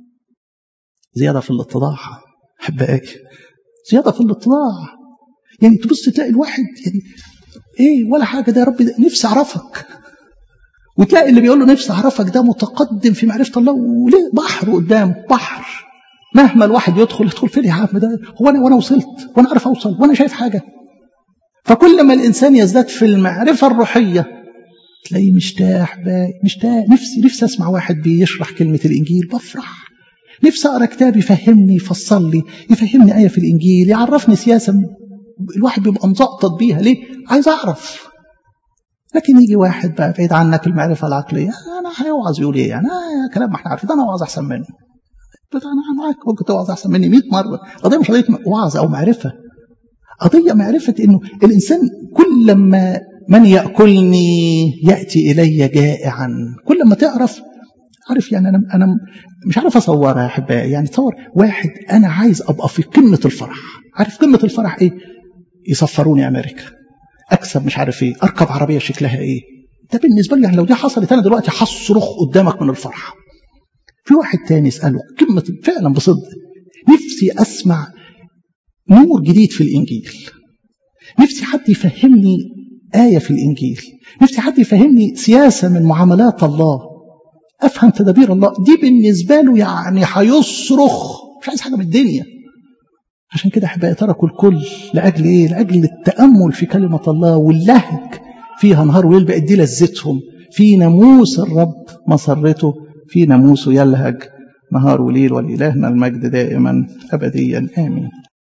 زيادة في الاتضاع أحبائي زيادة في الاتضاع يعني تبص تلاقي الواحد يعني ايه ولا حاجة ده يا رب نفسي أعرفك وتلاقي اللي بيقول له نفسي أعرفك ده متقدم في معرفة الله وليه بحر قدامه بحر مهما الواحد يدخل يدخل فين يا عم ده هو أنا وأنا وصلت وأنا عارف أوصل وأنا شايف حاجة فكل ما الإنسان يزداد في المعرفة الروحية تلاقيه مشتاق مشتاق نفسي نفسي أسمع واحد بيشرح كلمة الإنجيل بفرح نفسي أقرأ كتاب يفهمني يفصل لي يفهمني آية في الإنجيل يعرفني سياسة الواحد بيبقى مزقطط بيها ليه؟ عايز أعرف لكن يجي واحد بقى بعيد عنك المعرفة العقلية أنا هيوعظ يقول إيه يعني آه كلام ما احنا عارفين ده أنا وعظ أحسن منه أنا معاك ممكن توعظ أحسن مني 100 مرة قضية مش قضية وعظ أو معرفة قضية معرفة أنه الإنسان كل ما من يأكلني يأتي إلي جائعا كل ما تعرف عارف يعني أنا, أنا مش عارف أصورها يا أحبائي يعني تصور واحد أنا عايز أبقى في قمة الفرح عارف قمة الفرح إيه يسفروني أمريكا أكسب مش عارف إيه أركب عربية شكلها إيه ده بالنسبة لي يعني لو دي حصلت أنا دلوقتي هصرخ قدامك من الفرح في واحد تاني يسأله قمة فعلا بصدق نفسي أسمع نور جديد في الإنجيل نفسي حد يفهمني آية في الإنجيل نفسي حد يفهمني سياسة من معاملات الله أفهم تدابير الله دي بالنسبة له يعني هيصرخ مش عايز حاجة من الدنيا عشان كده أحبائي تركوا الكل لأجل إيه؟ لأجل التأمل في كلمة الله واللهج فيها نهار وليل بقت دي لذتهم في ناموس الرب مسرته في ناموسه يلهج نهار وليل ولإلهنا المجد دائما أبديا آمين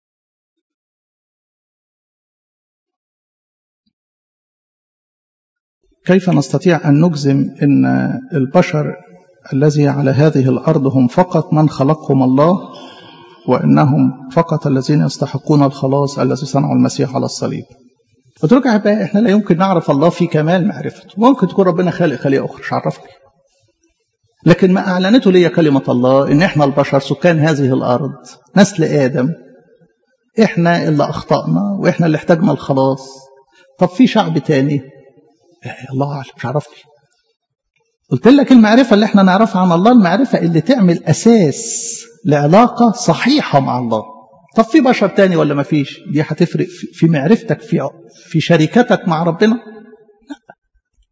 كيف نستطيع أن نجزم أن البشر الذي على هذه الأرض هم فقط من خلقهم الله وأنهم فقط الذين يستحقون الخلاص الذي صنعه المسيح على الصليب وترجع بقى احنا لا يمكن نعرف الله في كمال معرفته ممكن تكون ربنا خالق خليقه أخرى مش عرفني لكن ما أعلنته لي كلمة الله إن إحنا البشر سكان هذه الأرض نسل آدم إحنا اللي أخطأنا وإحنا اللي احتاجنا الخلاص طب في شعب تاني الله أعلم مش عرفني قلت لك المعرفة اللي احنا نعرفها عن الله المعرفة اللي تعمل أساس لعلاقة صحيحة مع الله طب في بشر تاني ولا ما فيش دي هتفرق في معرفتك في في شركتك مع ربنا لا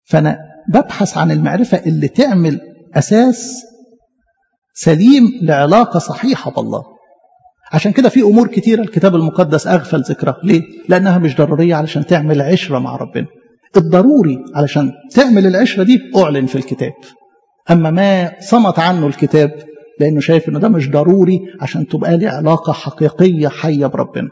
فأنا ببحث عن المعرفة اللي تعمل أساس سليم لعلاقة صحيحة بالله عشان كده في أمور كتيرة الكتاب المقدس أغفل ذكرها ليه؟ لأنها مش ضرورية علشان تعمل عشرة مع ربنا الضروري علشان تعمل العشرة دي أعلن في الكتاب أما ما صمت عنه الكتاب لأنه شايف أنه ده مش ضروري عشان تبقى لي علاقة حقيقية حية بربنا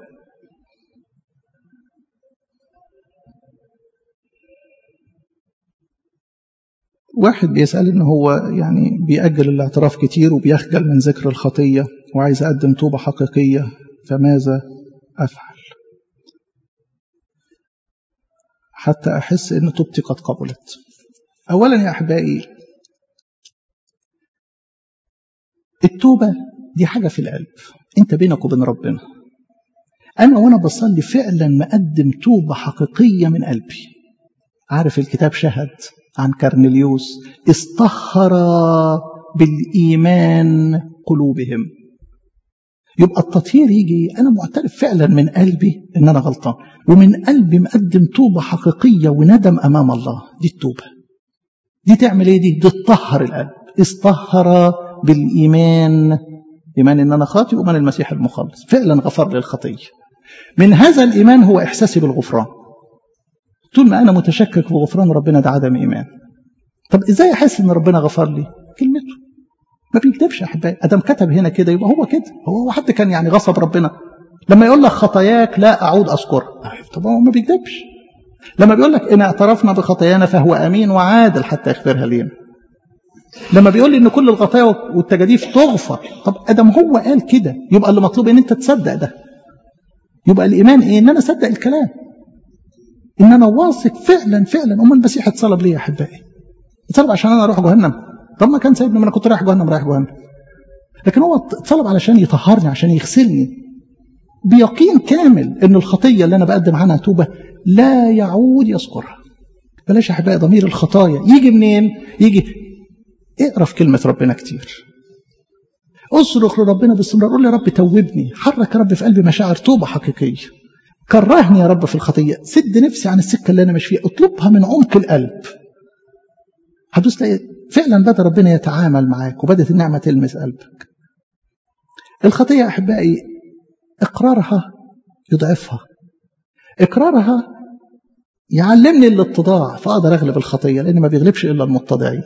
واحد بيسأل إن هو يعني بيأجل الاعتراف كتير وبيخجل من ذكر الخطية وعايز أقدم توبة حقيقية فماذا أفعل حتى أحس إن توبتي قد قبلت أولا يا أحبائي التوبة دي حاجة في القلب أنت بينك وبين ربنا أنا وأنا بصلي فعلا مقدم توبة حقيقية من قلبي عارف الكتاب شهد عن كرنليوس اصطهر بالإيمان قلوبهم يبقى التطهير يجي أنا معترف فعلا من قلبي إن أنا غلطان ومن قلبي مقدم توبة حقيقية وندم أمام الله دي التوبة دي تعمل إيه دي؟ دي تطهر القلب اصطهر بالإيمان إيمان إن أنا خاطئ وإيمان المسيح المخلص فعلا غفر لي الخطية من هذا الإيمان هو إحساسي بالغفران طول ما أنا متشكك في غفران ربنا ده عدم إيمان طب إزاي أحس إن ربنا غفر لي كلمته ما بيكتبش يا أحبائي أدم كتب هنا كده يبقى هو كده هو حد كان يعني غصب ربنا لما يقول لك خطاياك لا أعود أذكرها طب هو ما بيكتبش لما بيقول لك إن اعترفنا بخطايانا فهو أمين وعادل حتى يغفرها لينا لما بيقول لي ان كل الخطايا والتجاديف تغفر طب ادم هو قال كده يبقى اللي مطلوب ان انت تصدق ده يبقى الايمان ايه ان انا اصدق الكلام ان انا واثق فعلا فعلا امال المسيح اتصلب ليه يا احبائي اتصلب عشان انا اروح جهنم طب ما كان سايبني ما انا كنت رايح جهنم رايح جهنم لكن هو اتصلب علشان يطهرني عشان يغسلني بيقين كامل ان الخطيه اللي انا بقدم عنها توبه لا يعود يذكرها بلاش يا احبائي ضمير الخطايا يجي منين يجي اقرا في كلمه ربنا كتير اصرخ لربنا باستمرار قول يا رب توبني حرك يا رب في قلبي مشاعر توبه حقيقيه كرهني يا رب في الخطيه سد نفسي عن السكه اللي انا ماشي فيها اطلبها من عمق القلب هتدوس تلاقي فعلا بدا ربنا يتعامل معاك وبدات النعمه تلمس قلبك الخطيه يا احبائي اقرارها يضعفها اقرارها يعلمني الاتضاع فاقدر اغلب الخطيه لان ما بيغلبش الا المتضعين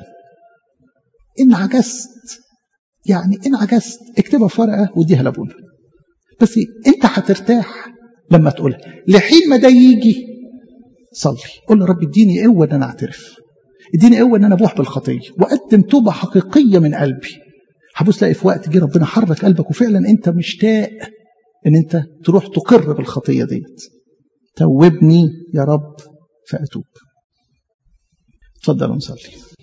ان عجزت يعني ان عجزت اكتبها في ورقه واديها لابونا بس انت هترتاح لما تقولها لحين ما ده يجي صلي قول له رب اديني قوه ان انا اعترف اديني قوه ان انا ابوح بالخطيه واقدم توبه حقيقيه من قلبي هبص تلاقي في وقت جه ربنا حرك قلبك وفعلا انت مشتاق ان انت تروح تقر بالخطيه ديت توبني يا رب فاتوب اتفضلوا نصلي